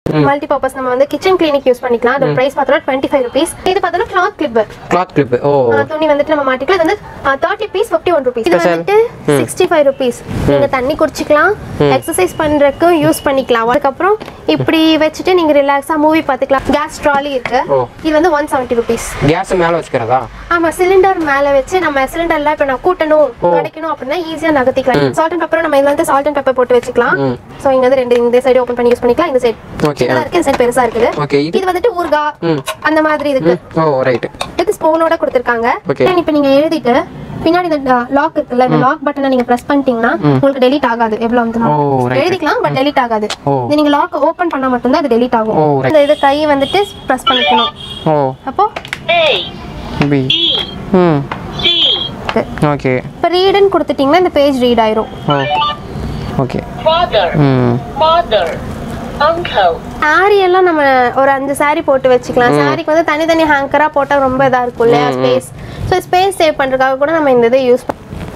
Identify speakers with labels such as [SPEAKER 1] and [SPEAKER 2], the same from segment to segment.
[SPEAKER 1] Multi purpose நம்ம வந்து kitchen clinic use பண்ணிக்கலாம் அதோட பிரைஸ் பார்த்தோம்னா டுவெண்ட்டி ஃபைவ் ருபீஸ் இது பார்த்தோம்னா கிளாத் கிளிப்
[SPEAKER 2] கிளாத் கிளிப் ஓ
[SPEAKER 1] துணி வந்துட்டு நம்ம மாட்டிக்கலாம் இது வந்து thirty piece fifty one rupees இது
[SPEAKER 2] Special.
[SPEAKER 1] வந்துட்டு சிக்ஸ்டி ஃபைவ் ருபீஸ் நீங்க தண்ணி குடிச்சிக்கலாம் எக்ஸசைஸ் பண்றதுக்கும் யூஸ் பண்ணிக்கலாம் அதுக்கப்புறம் இப்படி வச்சுட்டு நீங்க ரிலாக்ஸா மூவி பார்த்துக்கலாம் கேஸ் ட்ராலி இருக்கு
[SPEAKER 2] ஓ.
[SPEAKER 1] இது வந்து ஒன் செவன்ட்டி ருபீஸ்
[SPEAKER 2] கேஸ் மேல வச்சுக்கிறதா
[SPEAKER 1] ஆமா சிலிண்டர் மேல வச்சு நம்ம சிலிண்டர்ல இப்ப நான் கூட்டணும் துடைக்கணும் அப்படின்னா ஈஸியா நகர்த்திக்கலாம் சால்ட் அண்ட் பெப்பர் நம்ம இதுல வந்து சால்ட் அண்ட் பெப்பர் போட்டு வச்சுக்கலாம் சோ இங்க வந்து ரெண்டு இந்த சைடு ஓபன் பண்ணி யூஸ் பண்ணிக்கலாம் இந்த சைடு
[SPEAKER 2] Okay,
[SPEAKER 1] சின்னதா இருக்கு இந்த சைடு பெருசா இருக்குது
[SPEAKER 2] ஓகே இது
[SPEAKER 1] இது வந்துட்டு ஊர்கா அந்த மாதிரி இருக்கு
[SPEAKER 2] ஓ ரைட்
[SPEAKER 1] இதுக்கு ஸ்பூனோட கொடுத்துருக்காங்க
[SPEAKER 2] Okay.
[SPEAKER 1] இப்போ நீங்க எழுதிட்டு பின்னாடி இந்த லாக் இருக்குல்ல இந்த லாக் பட்டனை நீங்க பிரஸ் பண்ணிட்டீங்கன்னா உங்களுக்கு டெலீட் ஆகாது எவ்வளவு வந்து
[SPEAKER 2] ஓ, right.
[SPEAKER 1] எழுதிக்கலாம் பட் டெலீட் ஆகாது
[SPEAKER 2] ஓ.
[SPEAKER 1] இது நீங்க லாக் ஓபன் பண்ணா மட்டும்தான் அது டெலீட் ஆகும்
[SPEAKER 2] ஓ, right.
[SPEAKER 1] இந்த இது கை வந்துட்டு பிரஸ் பண்ணிக்கணும்
[SPEAKER 2] ஓ
[SPEAKER 1] அப்போ
[SPEAKER 3] A,
[SPEAKER 2] பி
[SPEAKER 3] B,
[SPEAKER 2] ம்
[SPEAKER 3] C,
[SPEAKER 2] ஓகே
[SPEAKER 1] இப்போ ரீடுன்னு கொடுத்துட்டீங்கன்னா இந்த பேஜ் ரீட் ஆயிரும்
[SPEAKER 2] ஓ ஓகே
[SPEAKER 3] father,
[SPEAKER 2] ம்
[SPEAKER 3] mother, uncle,
[SPEAKER 1] சாரி எல்லாம் நம்ம ஒரு அஞ்சு சாரி போட்டு வச்சுக்கலாம் சாரிக்கு வந்து தனித்தனி ஹேங்கரா போட்டா ரொம்ப இதா இருக்கும் இல்லையா ஸ்பேஸ் ஸோ ஸ்பேஸ் சேவ் பண்றதுக்காக கூட நம்ம இந்த இதை யூஸ்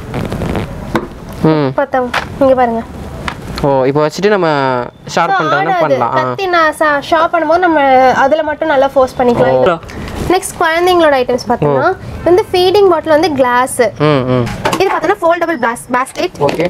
[SPEAKER 2] ம்
[SPEAKER 1] பார்த்தோம் இங்க பாருங்க
[SPEAKER 2] ஓ இப்போ வச்சுட்டு நம்ம ஷார்ப் பண்ணுறதுனா
[SPEAKER 1] ஆடாது.
[SPEAKER 2] பண்ணலாம் ஆ
[SPEAKER 1] கத்தி நான் ஷாப் பண்ணும்போது நம்ம அதுல மட்டும் நல்லா ஃபோர்ஸ் பண்ணிக்கலாம் நெக்ஸ்ட் குழந்தைங்களோட ஐட்டம்ஸ் பார்த்தோம்னா இது வந்து ஃபீடிங் பாட்டில் வந்து கிளாஸ்
[SPEAKER 2] ம் ம்
[SPEAKER 1] இது பார்த்தோம்னா ஃபோல்டபுள் பிளாஸ் பேஸ்கெட்
[SPEAKER 2] ஓகே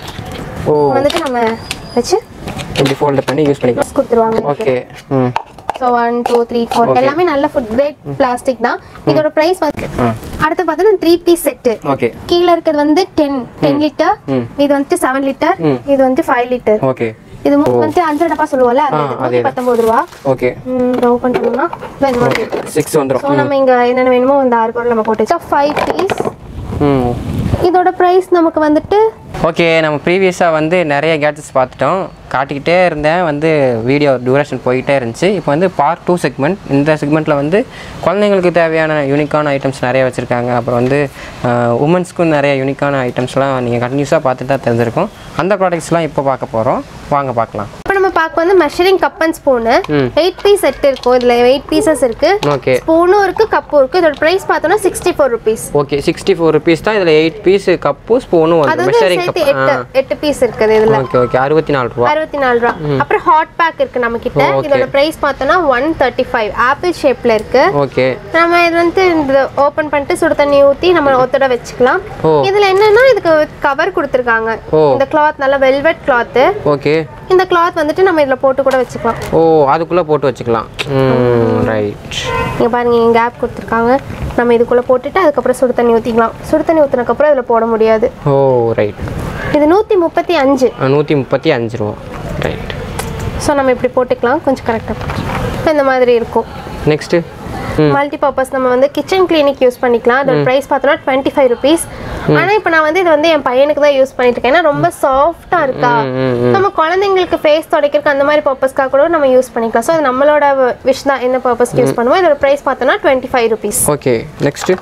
[SPEAKER 2] ஓ
[SPEAKER 1] வந்துட்டு நம்ம வச்சு
[SPEAKER 2] இப்படி ஃபோல்ட் பண்ணி யூஸ் பண்ணிக்கலாம்
[SPEAKER 1] கொடுத்துருவாங்க
[SPEAKER 2] ஓகே ம்
[SPEAKER 1] so one two three four
[SPEAKER 2] Okay.
[SPEAKER 1] எல்லாமே நல்ல ஃபுட் கிரேட் பிளாஸ்டிக் தான் இதோட ப்ரைஸ் வந்து
[SPEAKER 2] ம்
[SPEAKER 1] அடுத்து பார்த்தோம்னா த்ரீ பீஸ் செட்டு
[SPEAKER 2] ஓகே
[SPEAKER 1] கீழே இருக்கிறது வந்து டென் டென் லிட்டர்
[SPEAKER 2] ம்.
[SPEAKER 1] இது வந்துட்டு செவன் லிட்டர்
[SPEAKER 2] ம்.
[SPEAKER 1] இது வந்து ஃபைவ் லிட்டர்
[SPEAKER 2] ஓகே
[SPEAKER 1] இது மு- வந்துட்டு அஞ்சு டப்பா சொல்லுவோம்ல அது
[SPEAKER 2] ஆ,
[SPEAKER 1] வந்து
[SPEAKER 2] அதே
[SPEAKER 1] நூத்தி பத்தொன்பது ரூபா
[SPEAKER 2] ஓகே
[SPEAKER 1] ஓப்பன் பண்ணோம்னா இந்த மாதிரி
[SPEAKER 2] சிக்ஸ் வந்துடும்
[SPEAKER 1] ஸோ நம்ம இங்க என்னென்ன வேணுமோ அந்த ஆறு பொருள் நம்ம போட்டு வச்சா ஃபைவ் பீஸ்
[SPEAKER 2] ம்
[SPEAKER 1] இதோட ப்ரைஸ் நமக்கு வந்துட்டு
[SPEAKER 2] ஓகே நம்ம ப்ரீவியஸாக வந்து நிறைய கேட்ஜெட்ஸ் பார்த்துட்டோம் காட்டிக்கிட்டே இருந்தேன் வந்து வீடியோ டியூரேஷன் போயிட்டே இருந்துச்சு இப்போ வந்து பார்ட் டூ செக்மெண்ட் இந்த செக்மெண்ட்டில் வந்து குழந்தைங்களுக்கு தேவையான யூனிக்கான ஐட்டம்ஸ் நிறைய வச்சுருக்காங்க அப்புறம் வந்து உமன்ஸ்க்கும் நிறைய யூனிக்கான ஐட்டம்ஸ்லாம் நீங்கள் கண்டினியூஸாக பார்த்துட்டு தான் தெரிஞ்சிருக்கும் அந்த ப்ராடக்ட்ஸ்லாம் இப்போ பார்க்க போகிறோம் வாங்க பார்க்கலாம்
[SPEAKER 1] இப்போ நம்ம பார்க்க வந்து மெஷரிங் கப் அண்ட் ஸ்பூனு
[SPEAKER 2] ம்.
[SPEAKER 1] எயிட் பீஸ் செட் இருக்கும் இதுல எயிட் பீசஸ் இருக்கு
[SPEAKER 2] ஓகே
[SPEAKER 1] ஸ்பூனும் இருக்கு கப்பும் இருக்கு இதோட ப்ரைஸ் பார்த்தோம்னா sixty four rupees
[SPEAKER 2] okay sixty four rupees தான் இதில் எயிட் பீஸ் கப்பு ஸ்பூனும்
[SPEAKER 1] அது
[SPEAKER 2] வந்து
[SPEAKER 1] வந்து
[SPEAKER 2] மெஷரிங்
[SPEAKER 1] சேர்த்து
[SPEAKER 2] கப்
[SPEAKER 1] எட்டு எட்டு பீஸ் இருக்குது இதுல
[SPEAKER 2] ஓகே ஓகே அறுபத்தி நாலு ரூபா
[SPEAKER 1] அறுபத்தி நாலு ரூபா அப்புறம் ஹாட் பேக் இருக்கு நம்ம கிட்ட
[SPEAKER 2] ஓ, okay.
[SPEAKER 1] இதோட பிரைஸ் பார்த்தோம்னா ஒன் தேர்ட்டி ஃபைவ் ஆப்பிள் ஷேப்ல இருக்கு
[SPEAKER 2] ஓகே
[SPEAKER 1] நம்ம இது வந்து இந்த ஓபன் பண்ணிட்டு சுடு தண்ணி ஊத்தி நம்ம ஒத்தட வச்சுக்கலாம்
[SPEAKER 2] ஓ.
[SPEAKER 1] இதுல என்னன்னா இதுக்கு கவர் கொடுத்துருக்காங்க
[SPEAKER 2] ஓ.
[SPEAKER 1] இந்த கிளாத் நல்ல வெல்வெட் கிளாத்
[SPEAKER 2] ஓகே
[SPEAKER 1] இந்த கிளாத் வந்துட்டு நம்ம இதுல போட்டு கூட வச்சுக்கலாம்
[SPEAKER 2] ஓ அதுக்குள்ளே போட்டு வச்சுக்கலாம் ம் ரைட்
[SPEAKER 1] இங்க பாருங்க இங்க கேப் கொடுத்துருக்காங்க நம்ம இதுக்குள்ள போட்டுட்டு அதுக்கப்புறம் சுடு தண்ணி ஊத்திக்கலாம் சுடு தண்ணி ஊத்துனதுக்கப்புறம் இதுல போட முடியாது
[SPEAKER 2] ஓ ரைட்
[SPEAKER 1] இது நூத்தி முப்பத்தி அஞ்சு
[SPEAKER 2] நூற்றி முப்பத்தி அஞ்சு ரூபா ரைட்
[SPEAKER 1] ஸோ நம்ம இப்படி போட்டுக்கலாம் கொஞ்சம் கரெக்டாக இந்த மாதிரி இருக்கும்
[SPEAKER 2] நெக்ஸ்ட்டு ம்
[SPEAKER 1] மல்டி பர்பஸ் நம்ம வந்து கிச்சன் கிளினிக் யூஸ் பண்ணிக்கலாம் அதோட ப்ரைஸ் பார்த்தோம்னா டுவெண்ட்டி ஃபைவ் ருபீஸ் ஆனால் இப்போ நான் வந்து இது வந்து என் பையனுக்கு தான் யூஸ் பண்ணிட்டு இருக்கேன் ஏன்னா ரொம்ப சாஃப்டாக இருக்கா
[SPEAKER 2] ம்,
[SPEAKER 1] நம்ம குழந்தைங்களுக்கு ஃபேஸ் துடைக்கிறதுக்கு அந்த மாதிரி பர்பஸ்க்காக கூட நம்ம யூஸ் பண்ணிக்கலாம் ஸோ அது நம்மளோட விஷ் தான் என்ன பர்பஸ்க்கு யூஸ் பண்ணுவோம் இதோட ப்ரைஸ் பார்த்தோம்னா twenty five rupees
[SPEAKER 2] okay next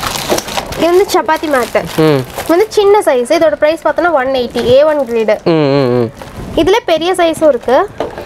[SPEAKER 1] இது வந்து சப்பாத்தி மேட்டு
[SPEAKER 2] ம்
[SPEAKER 1] வந்து சின்ன சைஸ் இதோட ப்ரைஸ் பார்த்தோம்னா one eighty A one grade
[SPEAKER 2] ம் ம் ம்
[SPEAKER 1] இதுல பெரிய சைஸும் இருக்கு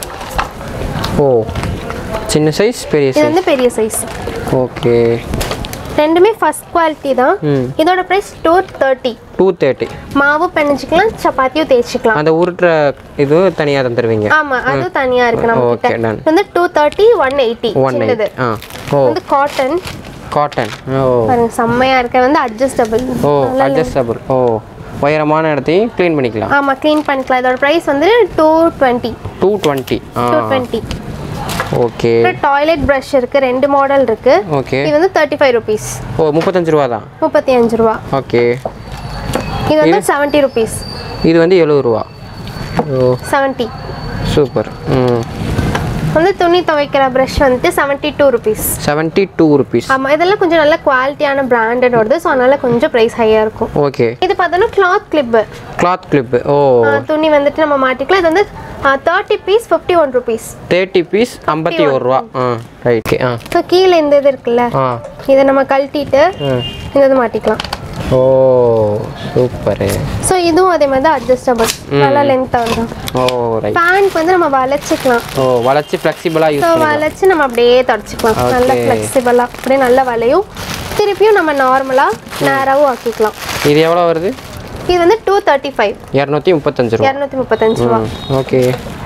[SPEAKER 2] ஓ சின்ன சைஸ் பெரிய
[SPEAKER 1] இது
[SPEAKER 2] சைஸ்
[SPEAKER 1] வந்து பெரிய சைஸ்
[SPEAKER 2] ஓகே
[SPEAKER 1] ரெண்டுமே ஃபர்ஸ்ட் குவாலிட்டி தான்
[SPEAKER 2] ம்.
[SPEAKER 1] இதோட price two thirty
[SPEAKER 2] two thirty
[SPEAKER 1] மாவு பிணைஞ்சிக்கலாம் சப்பாத்தியும் தேய்ச்சிக்கலாம்
[SPEAKER 2] அந்த உருட்டுற இது தனியாக தந்துடுவீங்க
[SPEAKER 1] ஆமா அது தனியா இருக்கு நம்ம
[SPEAKER 2] Okay,
[SPEAKER 1] கிட்ட
[SPEAKER 2] done.
[SPEAKER 1] இது வந்து two thirty one eighty
[SPEAKER 2] one
[SPEAKER 1] சின்னது
[SPEAKER 2] எயிட் ஆ ஓ
[SPEAKER 1] வந்து காட்டன்
[SPEAKER 2] காட்டன் ஓ
[SPEAKER 1] பாருங்க செம்மையா இருக்க வந்து அட்ஜஸ்டபிள்
[SPEAKER 2] ஓ அட்ஜஸ்டபிள் ஓ உயரமான இடத்தையும் க்ளீன் பண்ணிக்கலாம்
[SPEAKER 1] ஆமா க்ளீன் பண்ணிக்கலாம் இதோட ப்ரைஸ் வந்து டூ டுவெண்ட்டி
[SPEAKER 2] டூ டுவெண்ட்டி ஆ
[SPEAKER 1] two twenty
[SPEAKER 2] okay
[SPEAKER 1] toilet brush இருக்கு ரெண்டு மாடல் இருக்கு
[SPEAKER 2] ஓகே
[SPEAKER 1] இது வந்து தேர்ட்டி ஃபைவ் ருபீஸ்
[SPEAKER 2] ஓ முப்பத்தஞ்சு ரூபா தான்
[SPEAKER 1] முப்பத்தி அஞ்சு ரூபா
[SPEAKER 2] ஓகே
[SPEAKER 1] இது வந்து செவன்ட்டி ருபீஸ்
[SPEAKER 2] இது வந்து எழுபது ரூபா ஓ
[SPEAKER 1] செவன்ட்டி
[SPEAKER 2] சூப்பர் ம்
[SPEAKER 1] வந்து துணி துவைக்கிற ப்ரஷ் வந்துட்டு seventy two rupees
[SPEAKER 2] seventy two rupees
[SPEAKER 1] ஆமா இதெல்லாம் கொஞ்சம் நல்ல குவாலிட்டியான பிராண்டட் வருது ஸோ அதனால கொஞ்சம் ப்ரைஸ் ஹையா இருக்கும்
[SPEAKER 2] ஓகே
[SPEAKER 1] இது பார்த்தோன்னா கிளாத் கிளிப்பு
[SPEAKER 2] கிளாத் கிளிப்பு ஓ
[SPEAKER 1] துணி வந்துட்டு நம்ம மாட்டிக்கலாம் இது வந்து thirty piece fifty one rupees
[SPEAKER 2] thirty piece ஐம்பத்தி ஒரு ரூபா ஆ ரைட் ஆ
[SPEAKER 1] ஸோ கீழே இந்த இது இருக்குல்ல
[SPEAKER 2] ஆ
[SPEAKER 1] இதை நம்ம கழட்டிட்டு
[SPEAKER 2] ம்.
[SPEAKER 1] இந்த இது மாட்டிக்கலாம்
[SPEAKER 2] ஓ சூப்பரு
[SPEAKER 1] ஸோ இதுவும் அதே மாதிரி தான் அட்ஜஸ்டபிள் நல்லா லென்த்தாக வரும்
[SPEAKER 2] ஓ ரைட்
[SPEAKER 1] பேண்ட் வந்து நம்ம வளைச்சிக்கலாம்
[SPEAKER 2] ஓ வளைச்சி ஃப்ளெக்சிபிளாக யூஸ்
[SPEAKER 1] ஸோ
[SPEAKER 2] பண்ணிக்கலாம்
[SPEAKER 1] வளைச்சு நம்ம அப்படியே தொடச்சிக்கலாம் நல்லா
[SPEAKER 2] Okay.
[SPEAKER 1] ஃப்ளெக்சிபிளாக அப்படியே நல்லா வளையும் திருப்பியும் நம்ம நார்மலாக நேராகவும் ஆக்கிக்கலாம்
[SPEAKER 2] இது எவ்வளோ வருது
[SPEAKER 1] இது வந்து டூ தேர்ட்டி ஃபைவ்
[SPEAKER 2] இரநூத்தி முப்பத்தஞ்சு ரூபா
[SPEAKER 1] இரநூத்தி முப்பத்தஞ்சு ரூபா
[SPEAKER 2] ஓகே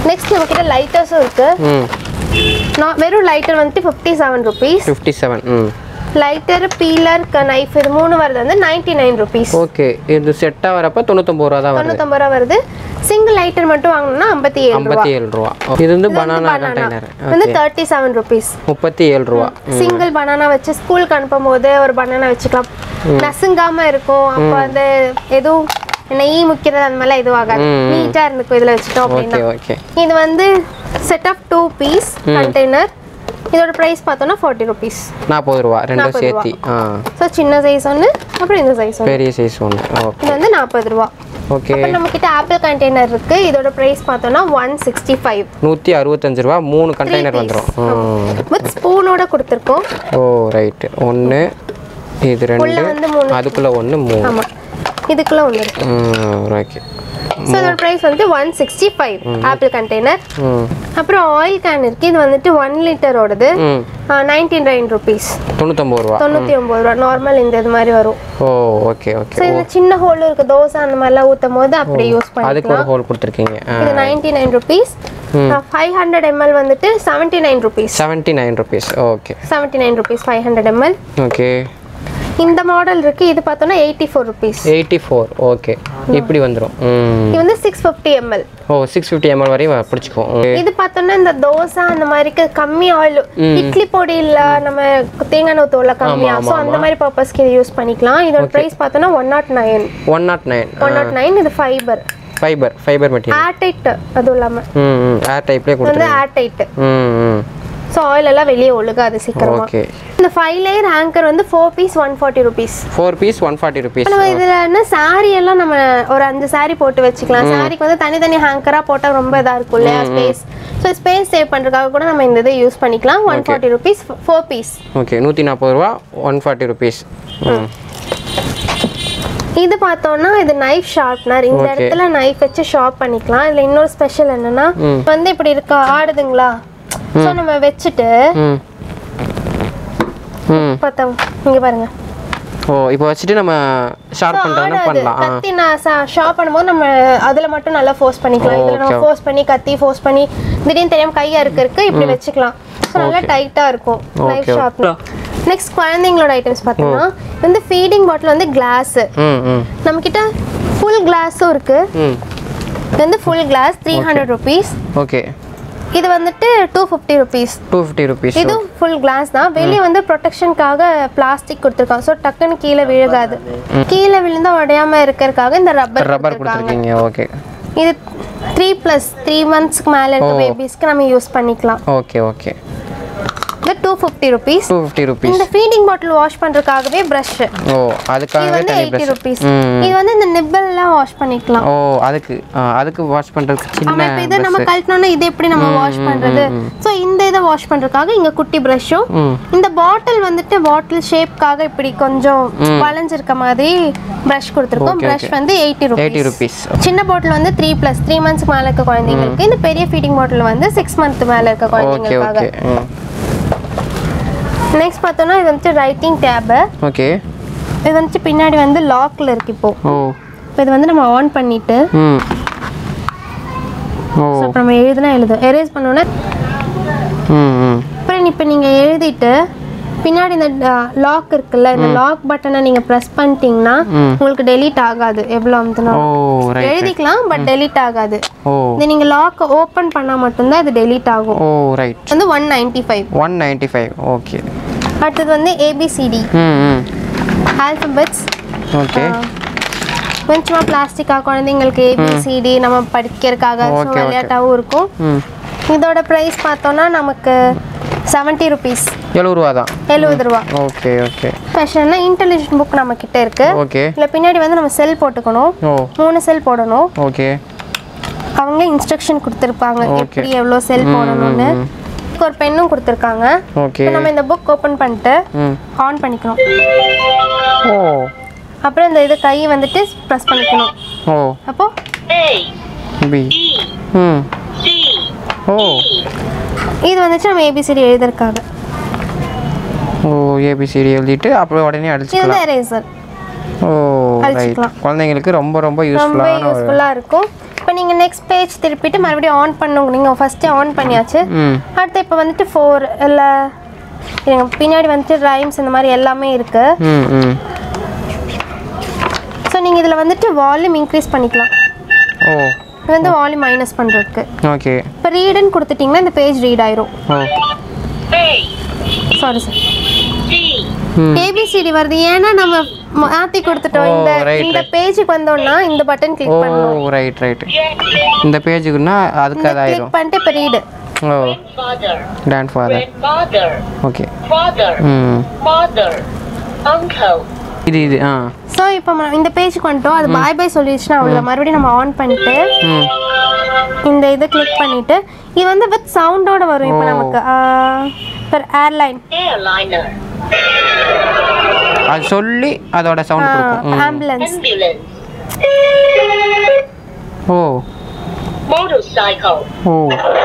[SPEAKER 1] நெக்ஸ்ட் நம்ம கிட்ட லைட்டர்ஸும் இருக்கு
[SPEAKER 2] ம்
[SPEAKER 1] நான் வெறும் லைட்டர் வந்துட்டு fifty seven rupees
[SPEAKER 2] fifty seven ம்
[SPEAKER 1] லைட்டர் பீலர் நைஃப் இது மூணு வருது வந்து நைன்டி நைன் ருபீஸ்
[SPEAKER 2] ஓகே இது செட்டாக வரப்ப தொண்ணூத்தொம்பது ரூபா தான் வருது
[SPEAKER 1] தொண்ணூத்தொம்பது ரூபா வருது சிங்கிள் லைட்டர் மட்டும் வாங்கணும்னா ஐம்பத்தி ஏழு ரூபா
[SPEAKER 2] ஐம்பத்தி ஏழு ரூபா இது வந்து பனானா கண்டெய்னர்
[SPEAKER 1] வந்து தேர்ட்டி செவன் ருபீஸ்
[SPEAKER 2] முப்பத்தி ஏழு ரூபா
[SPEAKER 1] சிங்கிள் பனானா வச்சு ஸ்கூலுக்கு அனுப்பும் போது ஒரு பனானா வச்சுக்கலாம் நசுங்காம இருக்கும் அப்போ வந்து எதுவும் நெய் முக்கிறது அந்த மாதிரிலாம் எதுவும் ஆகாது நீட்டா இருந்துக்கும் இதுல வச்சுட்டோம்
[SPEAKER 2] ஓகே
[SPEAKER 1] அப்படின்னா
[SPEAKER 2] ஓகே
[SPEAKER 1] இது வந்து set of two piece container இதோட ப்ரைஸ் பார்த்தோம்னா ஃபார்ட்டி ருபீஸ்
[SPEAKER 2] நாற்பது ரூபா ரெண்டும்
[SPEAKER 1] 40 ரூபா.
[SPEAKER 2] சேர்த்தி ஆ
[SPEAKER 1] ஸோ சின்ன சைஸ் ஒன்று அப்புறம் இந்த சைஸ் ஒன்று
[SPEAKER 2] பெரிய சைஸ் ஒன்று ஓகே
[SPEAKER 1] இது வந்து நாற்பது ரூபா
[SPEAKER 2] ஓகே
[SPEAKER 1] அப்புறம் நம்ம கிட்ட ஆப்பிள் கண்டெய்னர் இருக்கு இதோட ப்ரைஸ் பார்த்தோம்னா ஒன் சிக்ஸ்டி ஃபைவ்
[SPEAKER 2] நூற்றி அறுபத்தஞ்சு ரூபா மூணு கண்டெய்னர்
[SPEAKER 1] piece.
[SPEAKER 2] வந்துடும்
[SPEAKER 1] வித் ஸ்பூனோட கொடுத்துருக்கோம்
[SPEAKER 2] ஓ ரைட்டு ஒன்று இது
[SPEAKER 1] உள்ள வந்து
[SPEAKER 2] ரெண்டு
[SPEAKER 1] மூணு.
[SPEAKER 2] அதுக்குள்ளே ஒன்று மூணு
[SPEAKER 1] ஆமா இதுக்குள்ள ஒன்று இருக்கு
[SPEAKER 2] ஓகே
[SPEAKER 1] ஸோ இதோட ப்ரைஸ் வந்து one sixty five apple container
[SPEAKER 2] ம்
[SPEAKER 1] அப்புறம் ஆயில் கேன் இருக்கு இது வந்துட்டு ஒன் லிட்டரோடது
[SPEAKER 2] ம்
[SPEAKER 1] நைன்டீன் நைன் ருபீஸ்
[SPEAKER 2] தொண்ணூத்தொம்பது ரூபா
[SPEAKER 1] தொண்ணூற்றி ஒம்பது ரூபா நார்மல் இந்த இது மாதிரி வரும்
[SPEAKER 2] ஓ ஓகே ஓகே
[SPEAKER 1] ஸோ இதில் சின்ன ஹோல் இருக்கு தோசை அந்த மாதிரிலாம் ஊற்றும் போது அப்படியே யூஸ்
[SPEAKER 2] அதுக்கு ஒரு
[SPEAKER 1] பண்ணிக்கலாம்
[SPEAKER 2] ஹோல் கொடுத்துருக்கீங்க
[SPEAKER 1] இது ninety nine rupees five hundred ML வந்துட்டு seventy nine rupees
[SPEAKER 2] seventy nine rupees okay
[SPEAKER 1] seventy nine rupees five hundred ML
[SPEAKER 2] okay
[SPEAKER 1] இந்த மாடல் இருக்கு இது பார்த்தோன்னா eighty four rupees
[SPEAKER 2] eighty four okay இப்படி வந்துடும் ம்
[SPEAKER 1] இது வந்து சிக்ஸ் ஃபிஃப்டி எம்எல்
[SPEAKER 2] ஓ சிக்ஸ் ஃபிஃப்டி எம்எல் வரையும் பிடிச்சிக்கும்
[SPEAKER 1] இது பார்த்தோம்னா இந்த தோசை அந்த மாதிரிக்கு கம்மி ஆயில் இட்லி பொடி இல்ல நம்ம தேங்காய் எண்ணெய் ஊற்றுவோம்ல கம்மியா ஸோ அந்த மாதிரி பர்பஸ்க்கு இது யூஸ் பண்ணிக்கலாம் இதோட ப்ரைஸ் பார்த்தோன்னா one nought nine
[SPEAKER 2] one nought nine
[SPEAKER 1] one nought nine இது fibre
[SPEAKER 2] fibre fibre material
[SPEAKER 1] air tight அதுவும் இல்லாமல்
[SPEAKER 2] ம் ம் ஏர் டைப்லேயே
[SPEAKER 1] இது வந்து
[SPEAKER 2] கொடுத்துருங்க
[SPEAKER 1] ஏர் டைட்
[SPEAKER 2] ம் ம்
[SPEAKER 1] ஸோ ஆயில் எல்லாம் வெளியே ஒழுகாது சீக்கிரமா
[SPEAKER 2] ஓகே
[SPEAKER 1] இந்த ஃபைவ் லேயர் ஹேங்கர் வந்து four piece one forty rupees
[SPEAKER 2] four piece one forty rupees
[SPEAKER 1] நம்ம இதுல என்ன saree எல்லாம் நம்ம ஒரு அஞ்சு saree போட்டு வச்சுக்கலாம் சாரிக்கு வந்து தனித்தனி ஹேங்கரா போட்டா ரொம்ப இதா இருக்கும் இல்லையா ஸ்பேஸ் ஸோ ஸ்பேஸ் சேவ் பண்றதுக்காக கூட நம்ம இந்த இதை யூஸ் பண்ணிக்கலாம் one forty rupees four piece
[SPEAKER 2] okay நூற்றி நாற்பது ரூபா ஒன் ஃபார்ட்டி ருபீஸ் ம்
[SPEAKER 1] இது பார்த்தோம்னா இது நைஃப் ஷார்ப்னர் இந்த
[SPEAKER 2] Okay.
[SPEAKER 1] இடத்துல நைஃப் வச்சு ஷார்ப் பண்ணிக்கலாம் இதுல இன்னொரு ஸ்பெஷல் என்னன்னா வந்து இப்படி இருக்கா ஆடுதுங்களா ஸோ நம்ம வச்சுட்டு
[SPEAKER 2] ம் ம்
[SPEAKER 1] பார்த்தோம் இங்க பாருங்க
[SPEAKER 2] ஓ இப்போ வச்சுட்டு நம்ம ஷார்ப் பண்ணுறதுனா
[SPEAKER 1] ஆடாது.
[SPEAKER 2] பண்ணலாம் ஆ
[SPEAKER 1] கத்தி நான் ஷார்ப் பண்ணும்போது நம்ம அதுல மட்டும் நல்லா ஃபோர்ஸ் பண்ணிக்கலாம் இதுல நம்ம
[SPEAKER 2] Okay.
[SPEAKER 1] ஃபோர்ஸ் பண்ணி கத்தி ஃபோர்ஸ் பண்ணி திடீர்னு தெரியாம கையா இருக்க இருக்கு இப்படி வச்சுக்கலாம் ஸோ நல்லா டைட்டா இருக்கும் நைஃப்
[SPEAKER 2] Okay,
[SPEAKER 1] ஷார்ப் நெக்ஸ்ட் குழந்தைங்களோட ஐட்டம்ஸ் பார்த்தோம்னா இது வந்து ஃபீடிங் பாட்டில் வந்து கிளாஸ்
[SPEAKER 2] ம் ம்
[SPEAKER 1] நம்ம கிட்ட ஃபுல் கிளாஸும் இருக்கு
[SPEAKER 2] ம்
[SPEAKER 1] இது வந்து full glass three hundred rupees
[SPEAKER 2] okay
[SPEAKER 1] இது வந்துட்டு two fifty rupees
[SPEAKER 2] two fifty rupees
[SPEAKER 1] இது ஃபுல் கிளாஸ் தான் வெளியே வந்து ப்ரொடெக்ஷனுக்காக பிளாஸ்டிக் கொடுத்துருக்காங்க ஸோ டக்குன்னு கீழே விழுகாது கீழே விழுந்தா உடையாம இருக்கிறதுக்காக இந்த ரப்பர்
[SPEAKER 2] ரப்பர் கொடுத்துருக்கீங்க ஓகே
[SPEAKER 1] இது த்ரீ ப்ளஸ் த்ரீ மந்த்ஸ்க்கு மேலே இருக்க
[SPEAKER 2] ஓ.
[SPEAKER 1] பேபிஸ்க்கு நம்ம யூஸ் பண்ணிக்கலாம்
[SPEAKER 2] ஓகே ஓகே
[SPEAKER 1] இது two fifty rupees
[SPEAKER 2] two fifty rupees
[SPEAKER 1] இந்த ஃபீடிங் பாட்டில் வாஷ் பண்ணுறதுக்காகவே ப்ரஷ்
[SPEAKER 2] ஓ
[SPEAKER 1] இது
[SPEAKER 2] அதுக்காகவே
[SPEAKER 1] வந்து
[SPEAKER 2] தனி
[SPEAKER 1] எயிட்டி
[SPEAKER 2] ப்ரெஷ்
[SPEAKER 1] ருபீஸ்
[SPEAKER 2] ம்
[SPEAKER 1] இது வந்து இந்த நிப்பல்லாம் வாஷ் பண்ணிக்கலாம்
[SPEAKER 2] ஓ அதுக்கு ஆ, அதுக்கு வாஷ் பண்ணுறதுக்கு
[SPEAKER 1] ஆமா
[SPEAKER 2] சின்ன
[SPEAKER 1] இப்போ இதை நம்ம
[SPEAKER 2] ப்ரெஷ்
[SPEAKER 1] கழட்டினோம்னா இது எப்படி நம்ம வாஷ் பண்றது ஸோ இந்த இதை வாஷ் பண்றதுக்காக இங்க குட்டி ப்ரஷ்ஷும்
[SPEAKER 2] ம்
[SPEAKER 1] இந்த பாட்டில் வந்துட்டு பாட்டில் ஷேப்காக இப்படி கொஞ்சம் வளைஞ்சிருக்க மாதிரி ப்ரஷ் கொடுத்துருக்கோம்
[SPEAKER 2] Okay,
[SPEAKER 1] ப்ரஷ்
[SPEAKER 2] okay.
[SPEAKER 1] வந்து எயிட்டி
[SPEAKER 2] எயிட்டி
[SPEAKER 1] ருபீஸ்
[SPEAKER 2] ருபீஸ்
[SPEAKER 1] சின்ன பாட்டில் வந்து த்ரீ ப்ளஸ் த்ரீ மந்த்ஸ்க்கு மேலே இருக்க குழந்தைங்களுக்கு இந்த பெரிய ஃபீடிங் பாட்டில் வந்து சிக்ஸ் மந்த் மேலே இருக்க
[SPEAKER 2] ஓகே
[SPEAKER 1] குழந்தைங்களுக்காக
[SPEAKER 2] ஓகே ம்
[SPEAKER 1] நெக்ஸ்ட் பார்த்தோம்னா இது வந்துட்டு ரைட்டிங் டேபு
[SPEAKER 2] ஓகே
[SPEAKER 1] இது வந்துட்டு பின்னாடி வந்து லாக்ல இருக்கு இப்போ
[SPEAKER 2] ஓ
[SPEAKER 1] இப்போ இது வந்து நம்ம ஆன் பண்ணிட்டு
[SPEAKER 2] ம் ஓ
[SPEAKER 1] ஸோ இப்போ நம்ம எழுதுனா எழுதும் எரேஸ் பண்ணோன்னே
[SPEAKER 2] ம் ம்
[SPEAKER 1] அப்புறம் இப்போ நீங்கள் எழுதிட்டு பின்னாடி இந்த லாக் இருக்குல்ல இந்த லாக் பட்டனை நீங்கள் ப்ரெஸ் பண்ணிட்டீங்கன்னா உங்களுக்கு டெலீட் ஆகாது எவ்வளோ
[SPEAKER 2] ஓ
[SPEAKER 1] அமுத்தினாலும்
[SPEAKER 2] ரைட்
[SPEAKER 1] எழுதிக்கலாம் பட் டெலீட் ஆகாது
[SPEAKER 2] ஓ
[SPEAKER 1] இது நீங்கள் லாக்கை ஓப்பன் பண்ணால் மட்டும்தான் இது டெலீட் ஆகும்
[SPEAKER 2] ஓ ரைட்
[SPEAKER 1] வந்து one ninety five
[SPEAKER 2] one ninety five okay
[SPEAKER 1] அடுத்தது வந்து ஏபிசிடி
[SPEAKER 2] ம் ம்
[SPEAKER 1] ஆல்ஃபபெட்ஸ்
[SPEAKER 2] ஓகே
[SPEAKER 1] கொஞ்சமாக பிளாஸ்டிக்காக குழந்தைங்களுக்கு ஏபிசிடி நம்ம படிக்கிறதுக்காக so
[SPEAKER 2] Okay, okay.
[SPEAKER 1] விளையாட்டாகவும் இருக்கும்
[SPEAKER 2] ம்
[SPEAKER 1] இதோட ப்ரைஸ் பார்த்தோன்னா நமக்கு செவன்ட்டி ருபீஸ்
[SPEAKER 2] எழுபது ரூபா தான்
[SPEAKER 1] எழுபது ரூபா
[SPEAKER 2] ஓகே ஓகே
[SPEAKER 1] ஸ்பெஷல்னா இன்டெலிஜென்ட் புக் நம்ம கிட்ட இருக்கு
[SPEAKER 2] ஓகே
[SPEAKER 1] இல்லை பின்னாடி வந்து நம்ம செல் போட்டுக்கணும்
[SPEAKER 2] ஓ
[SPEAKER 1] மூணு செல் போடணும்
[SPEAKER 2] ஓகே
[SPEAKER 1] அவங்க இன்ஸ்ட்ரக்ஷன் கொடுத்துருப்பாங்க
[SPEAKER 2] Okay.
[SPEAKER 1] எப்படி எவ்வளோ செல் போடணும்னு இதுக்கு ஒரு பென்னும் கொடுத்துருக்காங்க
[SPEAKER 2] ஓகே
[SPEAKER 1] இப்போ நம்ம இந்த புக் ஓப்பன் பண்ணிட்டு
[SPEAKER 2] ம்
[SPEAKER 1] ஆன் பண்ணிக்கணும்
[SPEAKER 2] ஓ
[SPEAKER 1] அப்புறம் இந்த இது கை வந்துட்டு ப்ரெஸ் பண்ணிக்கணும்
[SPEAKER 2] ஓ
[SPEAKER 1] அப்போ
[SPEAKER 3] A,
[SPEAKER 2] பி
[SPEAKER 3] B,
[SPEAKER 2] ம்
[SPEAKER 3] C,
[SPEAKER 2] ஓ
[SPEAKER 1] இது வந்துட்டு நம்ம ஏபிசிடி எழுதிருக்காங்க
[SPEAKER 2] ஓ ஏபிசிடி எழுதிட்டு அப்புறம் உடனே
[SPEAKER 1] இது வந்து
[SPEAKER 2] அடிச்சுக்கலாம்
[SPEAKER 1] எரேசர்
[SPEAKER 2] ஓ ரைட்
[SPEAKER 1] அழிச்சுக்கலாம்.
[SPEAKER 2] குழந்தைங்களுக்கு ரொம்ப ரொம்ப
[SPEAKER 1] ரொம்ப
[SPEAKER 2] யூஸ்ஃபுல்லான ஒரு
[SPEAKER 1] யூஸ்ஃபுல்லாக இருக்கும் இப்போ நீங்கள் நெக்ஸ்ட் பேஜ் திருப்பிட்டு மறுபடியும் ஆன் பண்ணுங்க நீங்கள் ஃபஸ்ட்டே ஆன் பண்ணியாச்சு
[SPEAKER 2] ம்
[SPEAKER 1] அடுத்து இப்போ வந்துட்டு ஃபோர் இல்லை இருங்க பின்னாடி வந்துட்டு ரைம்ஸ் இந்த மாதிரி எல்லாமே இருக்குது
[SPEAKER 2] ம் ம்
[SPEAKER 1] ஸோ நீங்கள் இதில் வந்துட்டு வால்யூம் இன்க்ரீஸ் பண்ணிக்கலாம்
[SPEAKER 2] ஓ
[SPEAKER 1] இது வந்து வால்யூம் மைனஸ் பண்ணுறதுக்கு
[SPEAKER 2] ஓகே
[SPEAKER 1] இப்போ ரீடுன்னு கொடுத்துட்டிங்கன்னா இந்த பேஜ் ரீட் ஆயிரும்
[SPEAKER 2] ஓ
[SPEAKER 3] A
[SPEAKER 1] சாரி சார்
[SPEAKER 3] D
[SPEAKER 2] ம்
[SPEAKER 1] ஏபிசிடி வருது ஏன்னா நம்ம மாற்றி கொடுத்துட்டோம்
[SPEAKER 2] ஓ,
[SPEAKER 1] இந்த
[SPEAKER 2] right,
[SPEAKER 1] இந்த
[SPEAKER 2] right.
[SPEAKER 1] பேஜுக்கு வந்தோம்னா இந்த பட்டன்
[SPEAKER 2] ஓ
[SPEAKER 1] கிளிக் பண்ணணும்
[SPEAKER 2] ரைட் ரைட்
[SPEAKER 3] Jet
[SPEAKER 2] இந்த பேஜுக்குன்னா அதுக்கு
[SPEAKER 1] இந்த
[SPEAKER 2] அதாயிரும்
[SPEAKER 1] கிளிக் பண்ணிட்டு இப்போ ரீடு
[SPEAKER 2] ஓ
[SPEAKER 3] Father
[SPEAKER 2] டான் ஃபாதர்
[SPEAKER 3] Grandmother
[SPEAKER 2] ஓகே
[SPEAKER 3] Father
[SPEAKER 2] ம்
[SPEAKER 3] Mother Uncle
[SPEAKER 2] இது இது ஆ
[SPEAKER 1] ஸோ இப்போ நம்ம இந்த பேஜுக்கு வந்துட்டோம் அது பாய் பாய் சொல்லிடுச்சுன்னா அவ்வளோ மறுபடியும் நம்ம ஆன் பண்ணிட்டு
[SPEAKER 2] ம்
[SPEAKER 1] இந்த இதை கிளிக் பண்ணிட்டு இது வந்து வித் சவுண்டோட வரும் இப்போ
[SPEAKER 2] ஓ.
[SPEAKER 1] நமக்கு இப்போ ஏர்லைன்
[SPEAKER 3] Airliner
[SPEAKER 2] அது சொல்லி அதோட சவுண்ட் கொடுக்கும் ம்.
[SPEAKER 1] ஆம்புலன்ஸ்
[SPEAKER 3] Ambulance
[SPEAKER 2] ஓ
[SPEAKER 3] Motorcycle
[SPEAKER 2] ஓ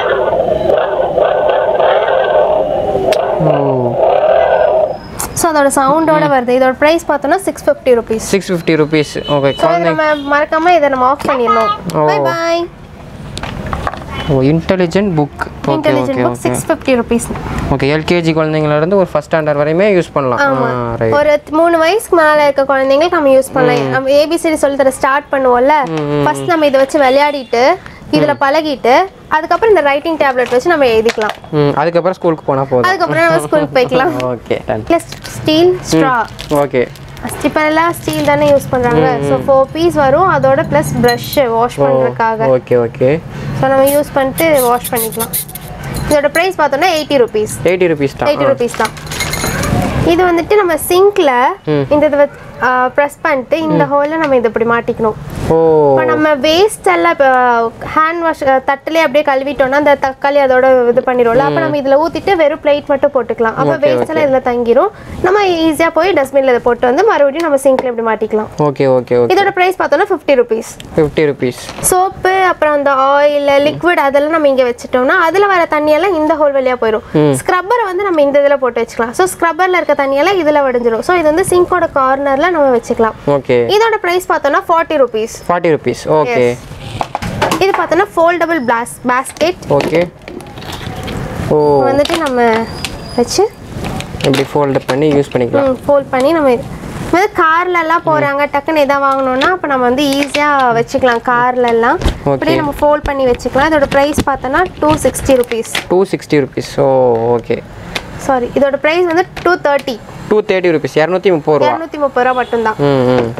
[SPEAKER 2] ஓ
[SPEAKER 1] ஸோ அதோட சவுண்டோட வருது இதோட ப்ரைஸ் பார்த்தோம்னா six fifty rupees
[SPEAKER 2] six fifty rupees okay
[SPEAKER 1] so
[SPEAKER 2] குழந்தை
[SPEAKER 1] நம்ம மறக்காம இதை நம்ம ஆஃப் பண்ணிடணும்
[SPEAKER 2] ஓ.
[SPEAKER 1] பை பாய்
[SPEAKER 2] ஓ intelligent book okay
[SPEAKER 1] intelligent
[SPEAKER 2] okay
[SPEAKER 1] book
[SPEAKER 2] okay
[SPEAKER 1] six fifty rupees
[SPEAKER 2] okay LKG குழந்தைங்கள இருந்து ஒரு ஃபர்ஸ்ட் ஸ்டாண்டர்ட் வரையுமே யூஸ் பண்ணலாம்
[SPEAKER 1] ஆமா
[SPEAKER 2] ரைட்
[SPEAKER 1] ஒரு மூணு வயசுக்கு மேல இருக்க குழந்தைங்களுக்கு நம்ம யூஸ் பண்ணலாம் நம்ம ஏபிசிடி சொல்லி தர ஸ்டார்ட் பண்ணுவோம்ல ஃபர்ஸ்ட் நம்ம இதை வச்சு விளையாடிட்டு இதுல பழகிட்டு அதுக்கப்புறம் இந்த ரைட்டிங் டேப்லெட் வச்சு நம்ம எழுதிக்கலாம்
[SPEAKER 2] ம் அதுக்கப்புறம் ஸ்கூலுக்கு போனால் போதும்
[SPEAKER 1] அதுக்கப்புறம் நம்ம ஸ்கூலுக்கு போய்க்கலாம்
[SPEAKER 2] okay done
[SPEAKER 1] plus steel straw
[SPEAKER 2] okay
[SPEAKER 1] இப்போ எல்லாம் ஸ்டீல் தானே யூஸ் பண்றாங்க ஸோ ஃபோர் பீஸ் வரும் அதோட ப்ளஸ் ப்ரஷ் வாஷ்
[SPEAKER 2] ஓ
[SPEAKER 1] பண்றதுக்காக
[SPEAKER 2] ஓகே ஓகே
[SPEAKER 1] ஸோ நம்ம யூஸ் பண்ணிட்டு வாஷ் பண்ணிக்கலாம் இதோட ப்ரைஸ் பார்த்தோம்னா எயிட்டி ருபீஸ்
[SPEAKER 2] எயிட்டி ருபீஸ் தான்
[SPEAKER 1] எயிட்டி ருபீஸ் தான் இது வந்துட்டு நம்ம சிங்க்ல இந்த இதை ப்ரெஸ் பண்ணிட்டு இந்த ஹோல்ல நம்ம இதை இப்படி மாட்டிக்கணும்
[SPEAKER 2] ஓ
[SPEAKER 1] இப்போ நம்ம வேஸ்ட் எல்லாம் இப்போ ஹேண்ட் வாஷ் தட்டுலேயே அப்படியே கழுவிட்டோம்னா அந்த தக்காளி அதோட இது பண்ணிடும்ல அப்போ நம்ம இதில் ஊற்றிட்டு வெறும் பிளேட் மட்டும் போட்டுக்கலாம் அப்போ
[SPEAKER 2] Okay,
[SPEAKER 1] வேஸ்ட் எல்லாம் இதில் தங்கிரும் நம்ம ஈஸியாக போய் டஸ்ட்பினில் இதை போட்டு வந்து மறுபடியும் நம்ம சிங்க்ல இப்படி மாட்டிக்கலாம்
[SPEAKER 2] ஓகே ஓகே ஓகே
[SPEAKER 1] இதோட ப்ரைஸ் பார்த்தோம்னா fifty rupees
[SPEAKER 2] fifty rupees
[SPEAKER 1] soap அப்புறம் அந்த ஆயில் லிக்விட் அதெல்லாம் நம்ம இங்கே வச்சுட்டோம்னா அதில் வர தண்ணியெல்லாம் இந்த ஹோல் வழியாக போயிடும் ஸ்க்ரப்பரை வந்து நம்ம இந்த இதில் போட்டு வச்சுக்கலாம் ஸோ ஸ்க்ரப்பரில் இருக்க தண்ணியெல்லாம் இதில் வடிஞ்சிரும் ஸோ இது வந்து சிங்கோட கார்னரில் நம்ம வச்சுக்கலாம்
[SPEAKER 2] ஓகே
[SPEAKER 1] இதோட ப்ரைஸ் பார்த்தோம்னா forty rupees
[SPEAKER 2] forty rupees okay
[SPEAKER 1] இது பார்த்தோன்னா ஃபோல்டபுள் பிளாஸ் பேஸ்கெட்
[SPEAKER 2] ஓகே ஓ
[SPEAKER 1] வந்துட்டு நம்ம வச்சு
[SPEAKER 2] இப்படி ஃபோல்டு பண்ணி யூஸ் பண்ணிக்கலாம்
[SPEAKER 1] ஃபோல்ட் பண்ணி நம்ம இது வந்து கார்ல எல்லாம் போறாங்க டக்குன்னு எதாவது வாங்கணும்னா அப்போ நம்ம வந்து ஈஸியாக வச்சுக்கலாம் கார்ல எல்லாம் அப்படியே நம்ம ஃபோல்ட் பண்ணி வச்சுக்கலாம் இதோட ப்ரைஸ் பார்த்தோன்னா two sixty rupees
[SPEAKER 2] two sixty rupees ஓ ஓகே
[SPEAKER 1] சாரி இதோட ப்ரைஸ் வந்து two thirty
[SPEAKER 2] two thirty rupees இரநூத்தி முப்பது ரூபா
[SPEAKER 1] இரநூத்தி முப்பது ரூபா மட்டும்தான்
[SPEAKER 2] ம் ம்